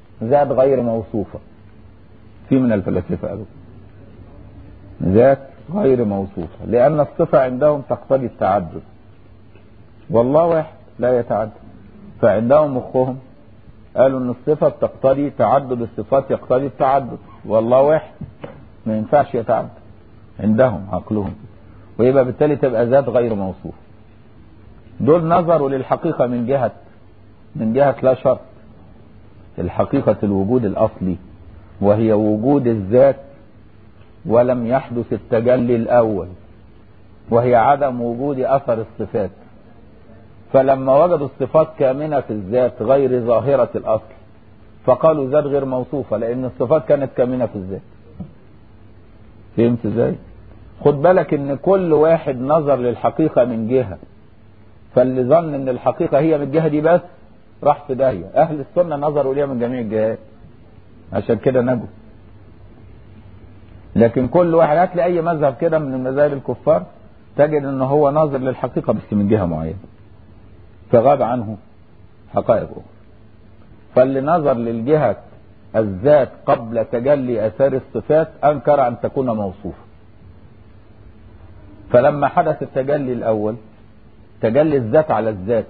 ذات غير موصوفة في من الفلاسفة قالوا ذات غير موصوفة لأن الصفة عندهم تقتضي التعدد والله واحد لا يتعدد فعندهم مخهم قالوا ان الصفة تقتضي تعدد الصفات يقتضي التعدد والله واحد ما ينفعش يتعدد عندهم عقلهم ويبقى بالتالي تبقى ذات غير موصوف دول نظروا للحقيقة من جهة من جهة لا شرط الحقيقة الوجود الأصلي وهي وجود الذات ولم يحدث التجلي الأول وهي عدم وجود أثر الصفات فلما وجدوا الصفات كامنة في الذات غير ظاهرة الأصل فقالوا ذات غير موصوفة لأن الصفات كانت كامنة في الذات فهمت ازاي؟ خد بالك ان كل واحد نظر للحقيقة من جهة فاللي ظن ان الحقيقة هي من الجهة دي بس راح في داهية اهل السنة نظروا ليها من جميع الجهات عشان كده نجوا لكن كل واحد هات لي اي مذهب كده من المذاهب الكفار تجد ان هو ناظر للحقيقة بس من جهة معينة فغاب عنه حقائق اخرى فاللي نظر للجهة الذات قبل تجلي اثار الصفات انكر ان تكون موصوفة فلما حدث التجلي الاول تجلي الذات على الذات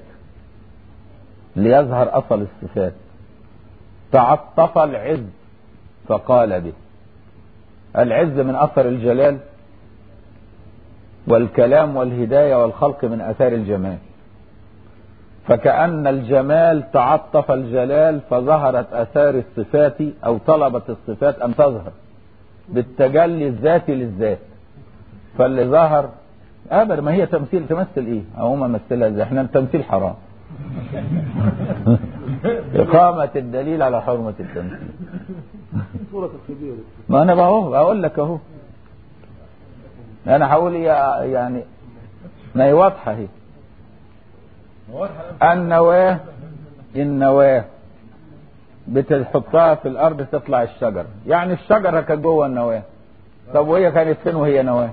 ليظهر اصل الصفات تعطف العز فقال به العز من اثر الجلال والكلام والهدايه والخلق من اثار الجمال فكأن الجمال تعطف الجلال فظهرت اثار الصفات او طلبت الصفات ان تظهر بالتجلي الذاتي للذات فاللي ظهر ابدا ما هي تمثيل تمثل ايه او ما مثلها ازاي احنا التمثيل حرام إقامة الدليل على حرمة التمثيل صورة تقليدية ما أنا بقول أقول لك أهو أنا هقول يا- يعني ما هي واضحة هي النواة النواة بتحطها في الأرض تطلع الشجرة يعني الشجرة كانت جوه النواة طب وهي كانت فين وهي نواة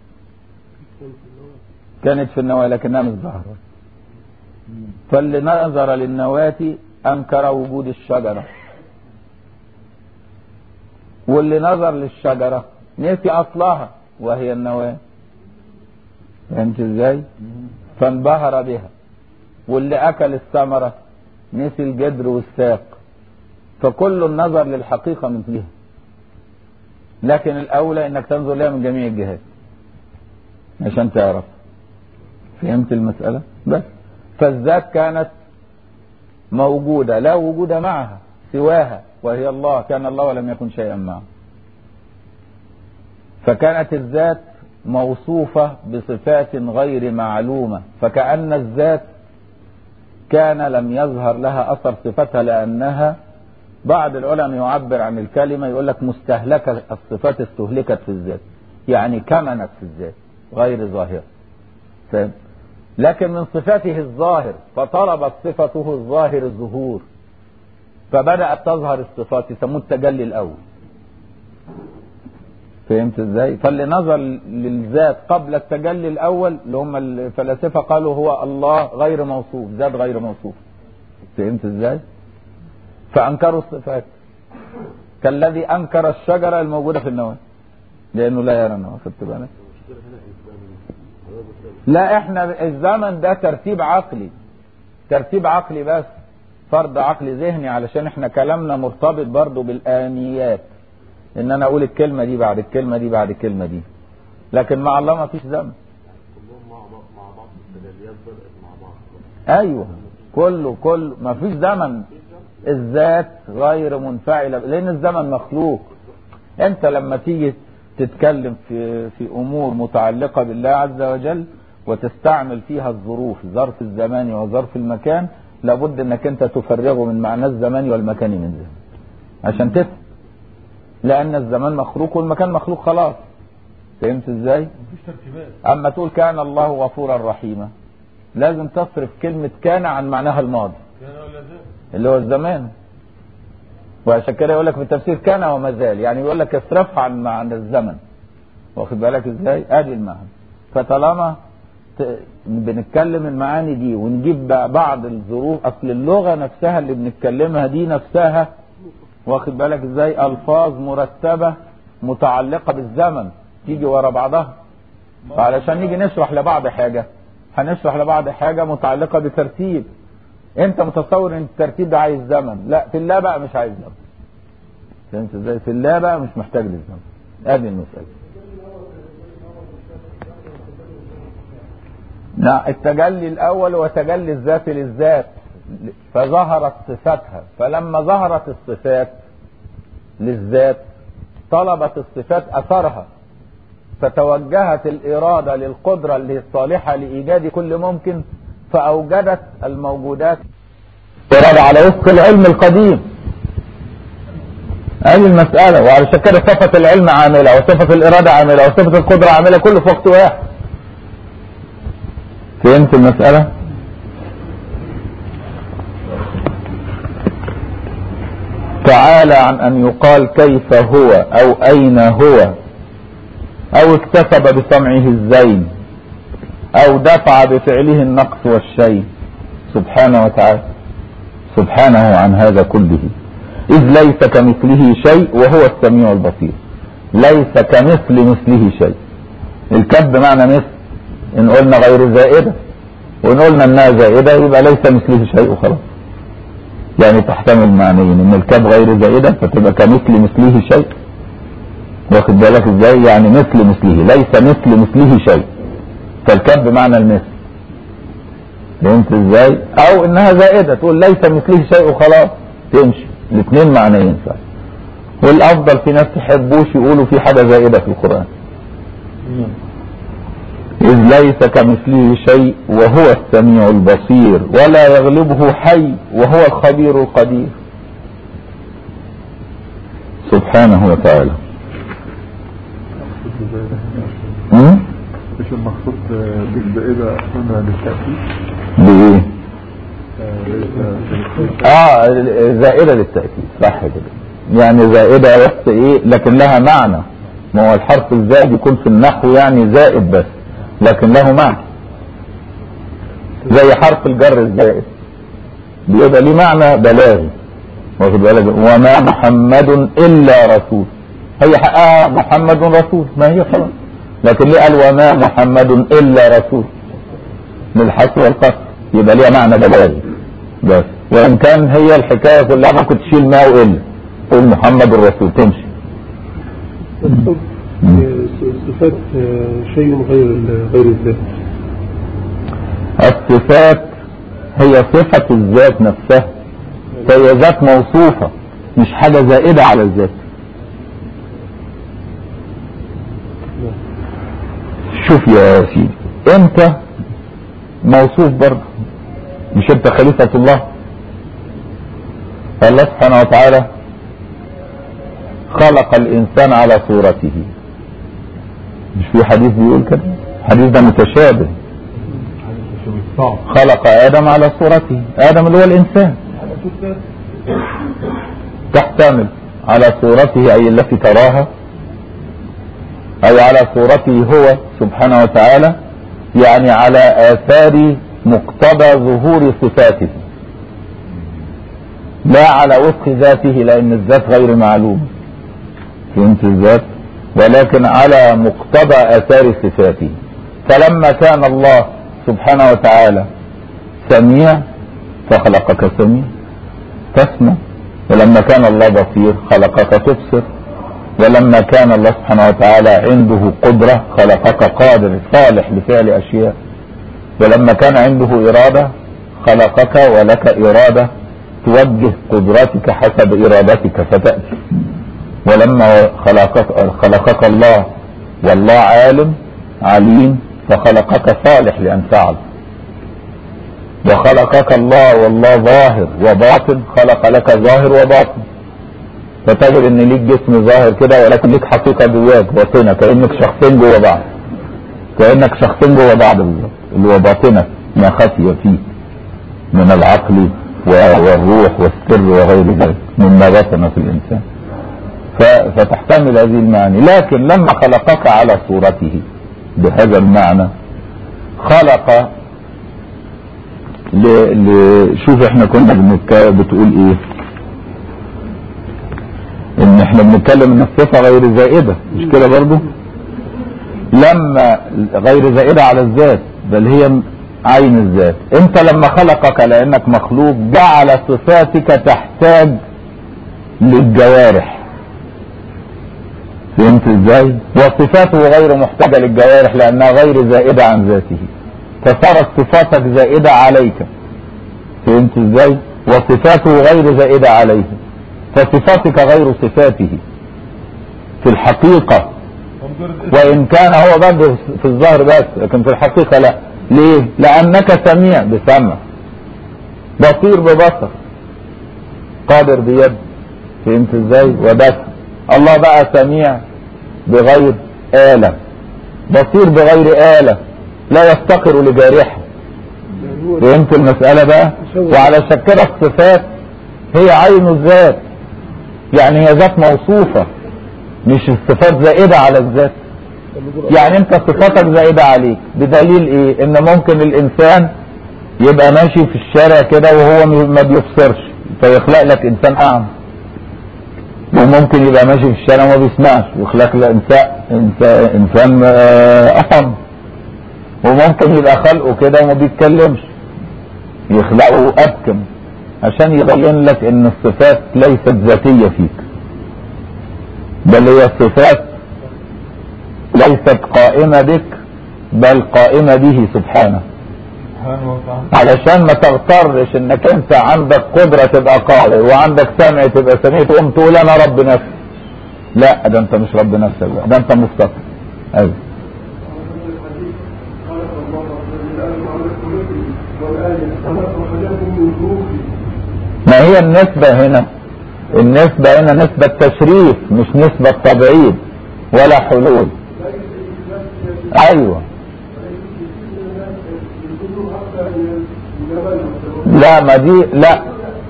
كانت في النواة لكنها مش ظاهرة فاللي نظر للنواة أنكر وجود الشجرة واللي نظر للشجرة نسي أصلها وهي النواة فهمت ازاي؟ فانبهر بها واللي أكل الثمرة نسي الجدر والساق فكل النظر للحقيقة من فيها لكن الأولى إنك تنظر لها من جميع الجهات عشان تعرف فهمت المسألة بس فالذات كانت موجودة لا وجود معها سواها وهي الله كان الله ولم يكن شيئا معه فكانت الذات موصوفة بصفات غير معلومة فكأن الذات كان لم يظهر لها أثر صفتها لأنها بعض العلماء يعبر عن الكلمة يقول لك مستهلكة الصفات استهلكت في الذات يعني كمنت في الذات غير ظاهرة فاهم لكن من صفاته الظاهر فطلبت صفته الظاهر الظهور فبدأت تظهر الصفات يسموه التجلي الأول فهمت ازاي فاللي نظر للذات قبل التجلي الأول اللي هم الفلاسفة قالوا هو الله غير موصوف ذات غير موصوف فهمت ازاي فأنكروا الصفات كالذي أنكر الشجرة الموجودة في النواة لأنه لا يرى النواة خدت بالك لا احنا الزمن ده ترتيب عقلي ترتيب عقلي بس فرض عقلي ذهني علشان احنا كلامنا مرتبط برضو بالآنيات ان انا اقول الكلمة دي بعد الكلمة دي بعد الكلمة دي لكن مع الله ما فيش زمن كلهم مع بعض مع بعض التجليات بدأت مع بعض ايوه كله كله ما فيش زمن الذات غير منفعلة لان الزمن مخلوق انت لما تيجي تتكلم في في امور متعلقة بالله عز وجل وتستعمل فيها الظروف ظرف الزمان وظرف المكان لابد انك انت تفرغه من معنى الزمان والمكان من ذهنك عشان تفهم لان الزمان مخلوق والمكان مخلوق خلاص فهمت ازاي مفيش ترتيبات اما تقول كان الله غفورا رحيما لازم تصرف كلمة كان عن معناها الماضي كان ولا زال اللي هو الزمان وعشان كده يقول لك في التفسير كان وما زال يعني يقول لك اصرفها عن عن الزمن واخد بالك ازاي ادي المعنى فطالما ت- بنتكلم المعاني دي ونجيب بقى بعض الظروف اصل اللغه نفسها اللي بنتكلمها دي نفسها واخد بالك ازاي الفاظ مرتبه متعلقه بالزمن تيجي ورا بعضها فعلشان نيجي نشرح لبعض حاجة هنشرح لبعض حاجة متعلقة بترتيب انت متصور ان الترتيب ده عايز زمن لا في الله بقى مش عايز زمن فهمت ازاي في الله بقى مش محتاج للزمن ادي المسألة نعم التجلي الاول هو تجلي الذات للذات فظهرت صفاتها فلما ظهرت الصفات للذات طلبت الصفات اثرها فتوجهت الإرادة للقدرة اللي هي الصالحة لإيجاد كل ممكن فأوجدت الموجودات إرادة على وفق العلم القديم هذه المسألة وعلشان كده صفة العلم عاملة وصفة الإرادة عاملة وصفة القدرة عاملة كله في وقت واحد فهمت المسألة؟ تعالى عن أن يقال كيف هو أو أين هو او اكتسب بسمعه الزين او دفع بفعله النقص والشيء سبحانه وتعالى سبحانه عن هذا كله اذ ليس كمثله شيء وهو السميع البصير ليس كمثل مثله شيء الكب معنى مثل ان قلنا غير زائدة وان قلنا انها زائدة يبقى ليس مثله شيء وخلاص يعني تحتمل معنيين ان الكب غير زائدة فتبقى كمثل مثله شيء واخد بالك ازاي يعني مثل مثله ليس مثل مثله شيء فالكب بمعنى المثل فهمت ازاي او انها زائده تقول ليس مثله شيء وخلاص تمشي الاثنين معنى ينفع والافضل في ناس تحبوش يقولوا في حاجه زائده في القران إذ ليس كمثله شيء وهو السميع البصير ولا يغلبه حي وهو الخبير القدير سبحانه وتعالى م? مش المقصود بالزائدة هنا للتأكيد بإيه؟ آه، ليس اه زائدة للتأكيد صح كده يعني زائدة بس ايه لكن لها معنى ما هو الحرف الزائد يكون في النحو يعني زائد بس لكن له معنى زي حرف الجر الزائد بيبقى ليه معنى بلاغي واخد بالك وما محمد الا رسول هي حقها محمد رسول ما هي خلاص لكن ليه قال وما محمد الا رسول للحصر والقصر يبقى ليها معنى بلاغي بس وان كان هي الحكايه كلها ممكن تشيل ما والا تقول محمد الرسول تمشي صفات شيء غير غير الذات الصفات هي صفة الذات نفسها فهي ذات موصوفة مش حاجة زائدة على الذات شوف يا سيدي انت موصوف برضه مش انت خليفة الله الله سبحانه وتعالى خلق الانسان على صورته مش في حديث بيقول كده الحديث ده متشابه خلق ادم على صورته ادم اللي هو الانسان تحتمل على صورته اي التي تراها او على صورته هو سبحانه وتعالى يعني على اثار مقتضى ظهور صفاته لا على وفق ذاته لان الذات غير معلوم فهمت الذات ولكن على مقتضى اثار صفاته فلما كان الله سبحانه وتعالى سميع فخلقك سميع تسمع ولما كان الله بصير خلقك تبصر ولما كان الله سبحانه وتعالى عنده قدرة خلقك قادر صالح لفعل أشياء ولما كان عنده إرادة خلقك ولك إرادة توجه قدرتك حسب إرادتك فتأتي ولما خلقك, خلقك الله والله عالم عليم فخلقك صالح لأن تعل وخلقك الله والله ظاهر وباطن خلق لك ظاهر وباطن فتجد ان ليك جسم ظاهر كده ولكن ليك حقيقه جواك باطنه كانك شخصين جوا بعض كانك شخصين جوا بعض بالظبط اللي هو باطنك ما خفي فيك من العقل والروح والسر وغير ذلك مما بطن في الانسان فتحتمل هذه المعاني لكن لما خلقك على صورته بهذا المعنى خلق ل... ل... شوف احنا كنا بنتك... بتقول ايه ان احنا بنتكلم ان الصفة غير زائدة مش كده برضو لما غير زائدة على الذات بل هي عين الذات انت لما خلقك لانك مخلوق جعل صفاتك تحتاج للجوارح فهمت ازاي وصفاته غير محتاجة للجوارح لانها غير زائدة عن ذاته فصارت صفاتك زائدة عليك فهمت ازاي وصفاته غير زائدة عليه فصفاتك غير صفاته في الحقيقة ومجرد وان كان هو برضه في الظاهر بس لكن في الحقيقة لا ليه لانك سميع بسمع بصير ببصر قادر بيد فهمت ازاي وبس الله بقى سميع بغير آلة بصير بغير آلة لا يفتقر لجارحه يعني هو فهمت المسألة بقى وعلى كده الصفات هي عين الذات يعني هي ذات موصوفة مش الصفات زائدة على الذات يعني انت صفاتك زائدة عليك بدليل ايه ان ممكن الانسان يبقى ماشي في الشارع كده وهو م- ما بيبصرش فيخلق لك انسان اعمى وممكن يبقى ماشي في الشارع وما بيسمعش ويخلق لك انسان انسان, إنسان آه، اصم وممكن يبقى خلقه كده وما بيتكلمش يخلقه ابكم عشان يبين لك ان الصفات ليست ذاتية فيك بل هي الصفات ليست قائمة بك بل قائمة به سبحانه سبحانه وتعالى علشان ما تغترش انك انت عندك قدرة تبقى قادر وعندك سمع تبقى سميع تقوم تقول انا رب نفسي لا ده انت مش رب نفسك بقى، ده انت مستقر ايوه ما هي النسبة هنا النسبة هنا نسبة تشريف مش نسبة تبعيد ولا حلول ايوه لا ما دي لا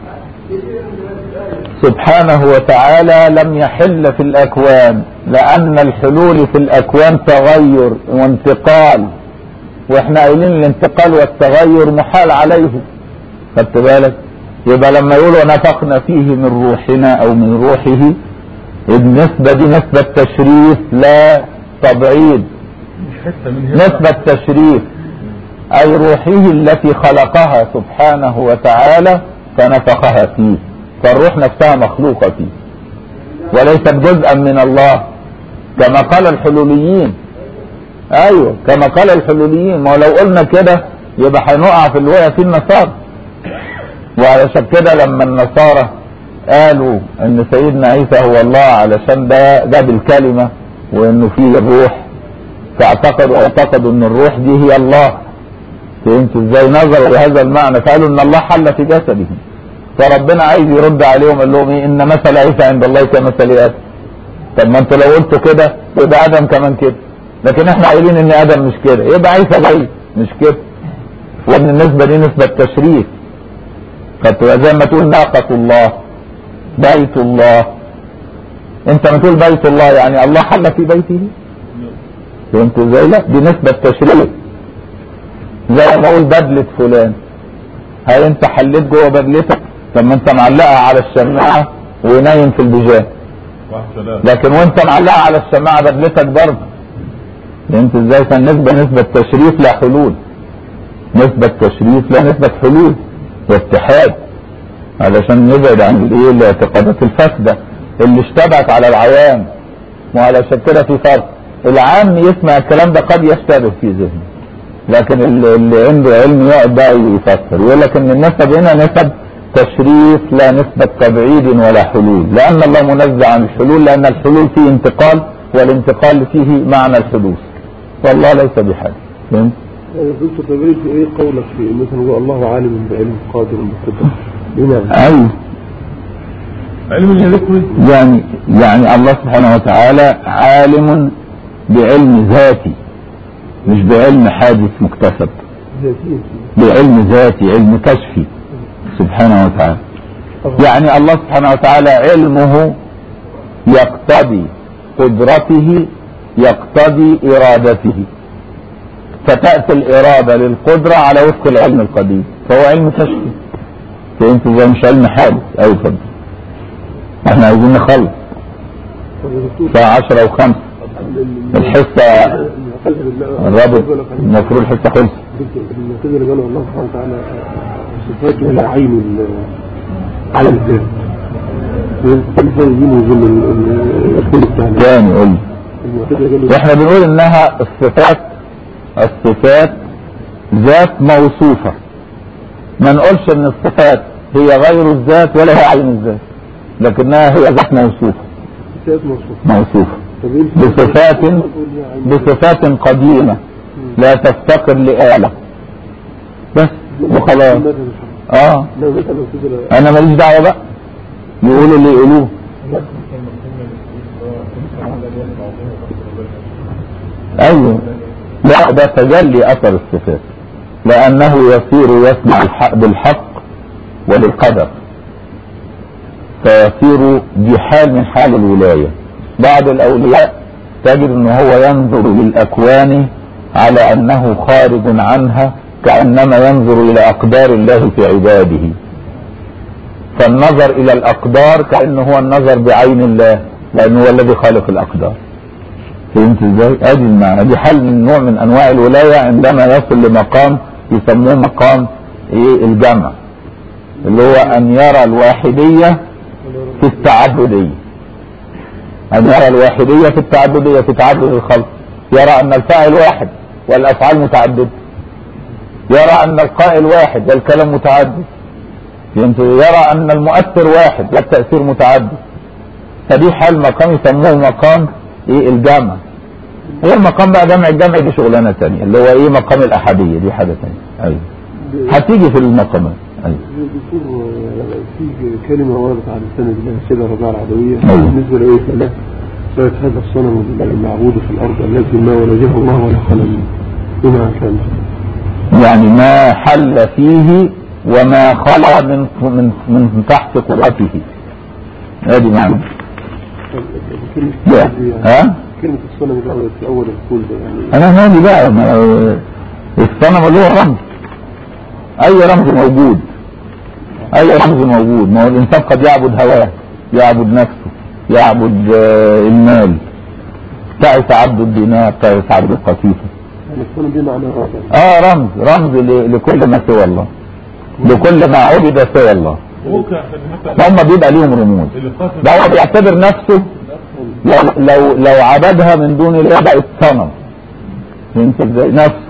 سبحانه وتعالى لم يحل في الاكوان لان الحلول في الاكوان تغير وانتقال واحنا قايلين الانتقال والتغير محال عليه خدت بالك يبقى لما يقولوا نفخنا فيه من روحنا او من روحه النسبة دي نسبة تشريف لا تبعيد مش حتة من هنا نسبة تشريف أي روحه التي خلقها سبحانه وتعالى فنفخها فيه فالروح نفسها مخلوقة فيه وليست جزءا من الله كما قال الحلوليين ايوه كما قال الحلوليين ما هو لو قلنا كده يبقى هنقع في اللي وقع فيه النصارى وعلشان كده لما النصارى قالوا ان سيدنا عيسى هو الله علشان ده جاب الكلمة وانه فيه الروح فاعتقدوا اعتقدوا ان الروح دي هي الله فهمت ازاي نظروا لهذا المعنى فقالوا ان الله حل في جسده فربنا عايز يرد عليهم قال لهم ايه ان مثل عيسى عند الله كمثل ادم طب ما انتوا لو قلتوا كده يبقى ادم كمان كده لكن احنا قايلين ان ادم مش كده يبقى عيسى زي مش كده وان النسبه دي نسبه تشريف فتبقى زي ما تقول ناقه الله بيت الله انت ما تقول بيت الله يعني الله حل في بيته فهمت ازاي لا دي نسبه تشريف زي ما اقول بدله فلان هل انت حليت جوه بدلتك لما انت معلقها على الشماعه ونايم في البيجامه واحد سلام لكن وانت معلقها على الشماعه بدلتك برضه فهمت ازاي فالنسبه نسبه تشريف لا حلول نسبه تشريف لا نسبه حلول واتحاد علشان نبعد عن الايه الاعتقادات الفاسده اللي اشتبهت على العوام وعلشان كده في فرق العام يسمع الكلام ده قد يشتبه في ذهنه لكن اللي اللي عنده علم يقعد بقى يفسر يقول لك ان النسب هنا نسب تشريف لا نسبة تبعيد ولا حلول لأن الله منزه عن الحلول لأن الحلول فيه انتقال والانتقال فيه معنى الحدوث والله ليس بحال فهمت؟ يعني دكتور تبريد في ايه قولك في مثلا هو الله عالم بعلم قادر بقدرة بنعم أيوه علم الهلكوي يعني يعني الله سبحانه وتعالى عالم بعلم ذاتي مش بعلم حادث مكتسب ذاتيا بعلم ذاتي علم كشفي سبحانه وتعالى يعني الله سبحانه وتعالى علمه يقتضي قدرته يقتضي إرادته فتأتي الإرادة للقدرة على وفق العلم القديم فهو علم كشفي فهمت ازاي مش علم حادث أو فضل احنا عايزين نخلص طب يا دكتور الساعة عشرة وخمسة الحصة خلف بالله الرابط المفروض الحصة خلص المعتزلة قالوا الله سبحانه وتعالى صفاته هي عين ال- علم الذات كيف يجيبوا ضمن ال- الكل الثاني تاني قول لي. المعتزلة قالوا احنا بنقول انها الصفات الصفات ذات موصوفة ما نقولش ان الصفات هي غير الذات ولا هي عين الذات لكنها هي ذات موصوفة صفات موصوفة موصوفة طب إيه الفرق؟ بصفات تقول هي عين بصفات قديمة لا تفتقر لآلة بس وخلاص ماذا بالحق؟ اه لو مثلا المعتزلة انا ماليش دعوة بقى يقولوا اللي يقولوه ايوه لا ده تجلي اثر الصفات لانه يصير يسمع الحق بالحق وللقدر فيصير دي حال من حال الولاية بعض الاولياء تجد ان هو ينظر للاكوان على انه خارج عنها كانما ينظر الى اقدار الله في عباده فالنظر الى الاقدار كانه هو النظر بعين الله لانه هو الذي خالق الاقدار فهمت ازاي؟ ادي المعنى دي حل من نوع من انواع الولايه عندما يصل لمقام يسموه مقام ايه الجمع اللي هو ان يرى الواحديه في التعبديه ان يرى الواحديه في التعبديه في تعبد الخلق يرى ان الفاعل واحد والافعال متعدده يرى ان القائل واحد والكلام متعدد فهمت يرى ان المؤثر واحد والتاثير متعدد فدي حال مقام يسموه مقام ايه الجمع هو المقام بقى جمع الجمع دي شغلانه تانية اللي هو ايه مقام الاحاديه دي حاجه تانية ايوه هتيجي في المقامات ايوه دكتور في كلمة وردت على لسان السيدة رضاء العدوية أيوة. بالنسبة لإيه فلا قالت هذا الصنم المعبود في الأرض الذي ما ولده الله ولا خلق بما كان يعني ما حل فيه وما خلع من من من تحت قدرته ادي معنى كلمة لا. دي يعني- ها كلمة الصنم اللي وردت في أول الكل ده يعني انا مالي بقى ما الصنم اللي هو رمز اي رمز موجود اي رمز موجود ما هو الانسان قد يعبد هواه يعبد نفسه يعبد آه، المال تعس عبد الدينار تعس عبد القطيفه يعني الصنم دي معنى رابع اه رمز رمز ل- لكل ما سوى الله لكل ما عبد سوى الله ممكن عشان مثلا هم بيبقى ليهم رموز اللي خاصة ده هو بيعتبر نفسه لو لو لو عبدها من دون الله بقت صنم فهمت ازاي نفسه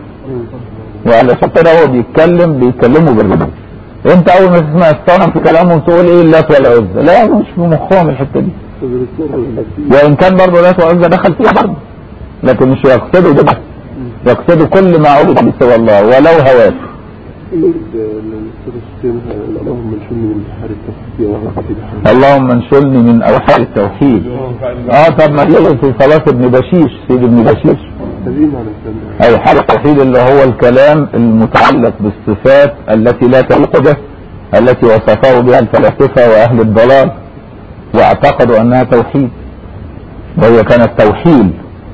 وعلشان كده هو بيتكلم بيتكلموا بالرموز انت اول ما تسمع الصنم في كلامهم تقول ايه اللات والعزى لا مش في مخهم الحته دي طب الدكتور الذي- وان كان برضه اللات والعزى دخل فيها برضه لكن مش يقصدوا ده بس يقصدوا كل ما عبد من سوى الله ولو هواه يريد الأستاذ السيد اللهم انشرني من بحار التفكير وغفة بحار اللهم انشلني من اوحال التوحيد اه طب ما يجي في صلاه ابن بشيش سيد ابن بشيش هذه معنى الكلمة أي حال التوحيد اللي هو الكلام المتعلق بالصفات التي لا تليق به التي وصفه بها الفلاسفة وأهل الضلال واعتقدوا أنها توحيد وهي كانت توحيد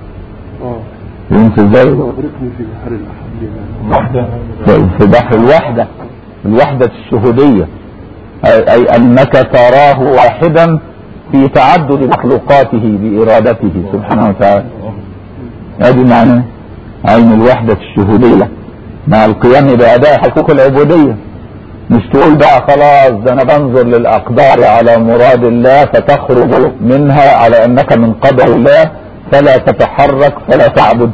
اه فهمت ازاي؟ أغرقني في بحار الأحد في بحر الوحدة الوحدة الشهودية أي, أي أنك تراه واحدا في تعدد مخلوقاته بإرادته سبحانه وتعالى هذه معنى عين الوحدة الشهودية مع القيام بأداء حقوق العبودية مش تقول بقى خلاص ده أنا بنظر للأقدار على مراد الله فتخرج منها على أنك من قدر الله فلا تتحرك فلا تعبد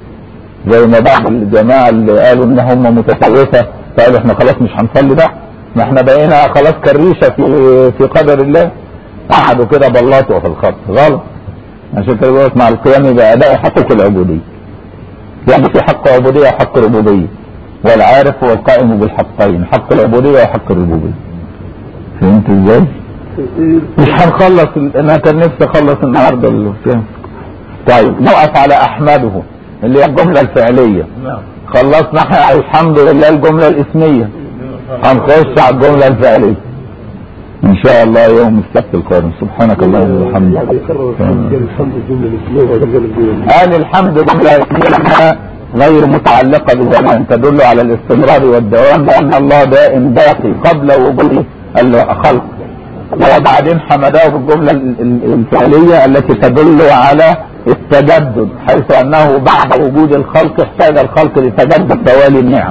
زي ما بعض الجماعة اللي قالوا ان هم متسوفة فقالوا احنا خلاص مش هنصلي بقى ما احنا بقينا خلاص كريشة في في قدر الله قعدوا كده بلاطوا في الخط غلط عشان كده بيقول لك مع القيام بأداء حقوق العبودية يعني في حق عبودية وحق ربوبية والعارف هو القائم بالحقين حق العبودية وحق الربوبية فهمت ازاي؟ مش هنخلص ال- انا كان نفسي اخلص النهارده البتاع. طيب نقف على احمده اللي هي الجمله الفعليه نعم خلصنا احنا الحمد لله الجمله الاسميه هنخش على الجمله الفعليه ان شاء الله يوم السبت القادم سبحانك اللهم وبحمدك يكرر الحمد الجملة الإسلامية وجملة الجملة قال الحمد جمله اسميه غير متعلقه بزمان تدل على الاستمرار والدوام لان الله دائم باقي قبل وجود الخلق وبعدين حمده بالجمله ال- ال- الفعليه التي تدل على التجدد حيث انه بعد وجود الخلق احتاج الخلق لتجدد توالي النعم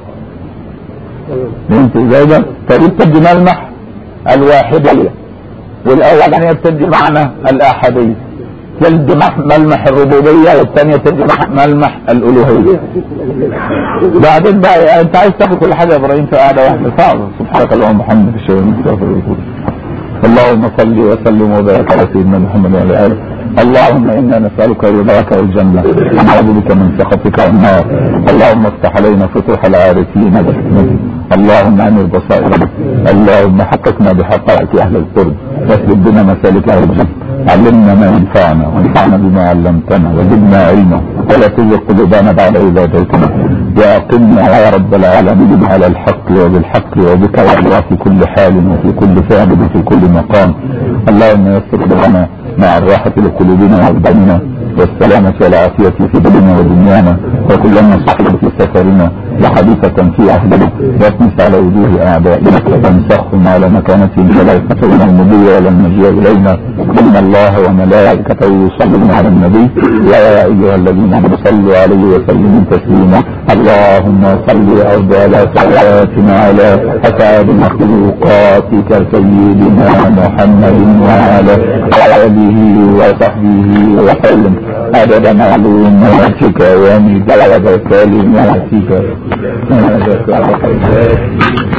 فهمت ازاي ده؟ فدي بتدي ملمح الواحديه والاولانيه بتدي معنى الاحاديه تدي مح- ملمح الربوبيه والثانيه تدي مح- ملمح الالوهيه بعدين بقى انت عايز تاخد كل حاجه يا ابراهيم في قاعده واحده صعبه سبحانك اللهم وبحمدك اشهد ان لا اله الا انت اللهم صل وسلم وبارك على سيدنا محمد وعلى اله اللهم انا نسالك رضاك والجنه ونعوذ بك من سخطك والنار اللهم افتح علينا فتوح العارفين برحمتك اللهم انر بصائرنا اللهم حققنا بحقائق اهل القرب واسلك بنا مسالك اهل الجنه علمنا ما ينفعنا وانفعنا بما علمتنا وزدنا علما ولا تزغ قلوبنا بعد اذ هديتنا واقمنا يا رب العالمين على الحق وبالحق وبك والله في كل حال وفي كل فعل وفي كل مقام اللهم يسر لنا مع الراحة لقلوبنا وابداننا والسلامة والعافية في ديننا ودنيانا وكلنا صحبا في سفرنا وحديثة في عهدنا واطمس على وجوه اعدائنا وانسخهم على مكانتهم فلا يستطيعون المضي ولا المجيء الينا ان الله وملائكته يصلون على النبي يا ايها الذين امنوا صلوا عليه وسلموا تسليما اللهم صل افضل صلاتنا على اسعد مخلوقاتك سيدنا محمد وعلى اله وصحبه وسلم عدد معلوماتك ومداد كلماتك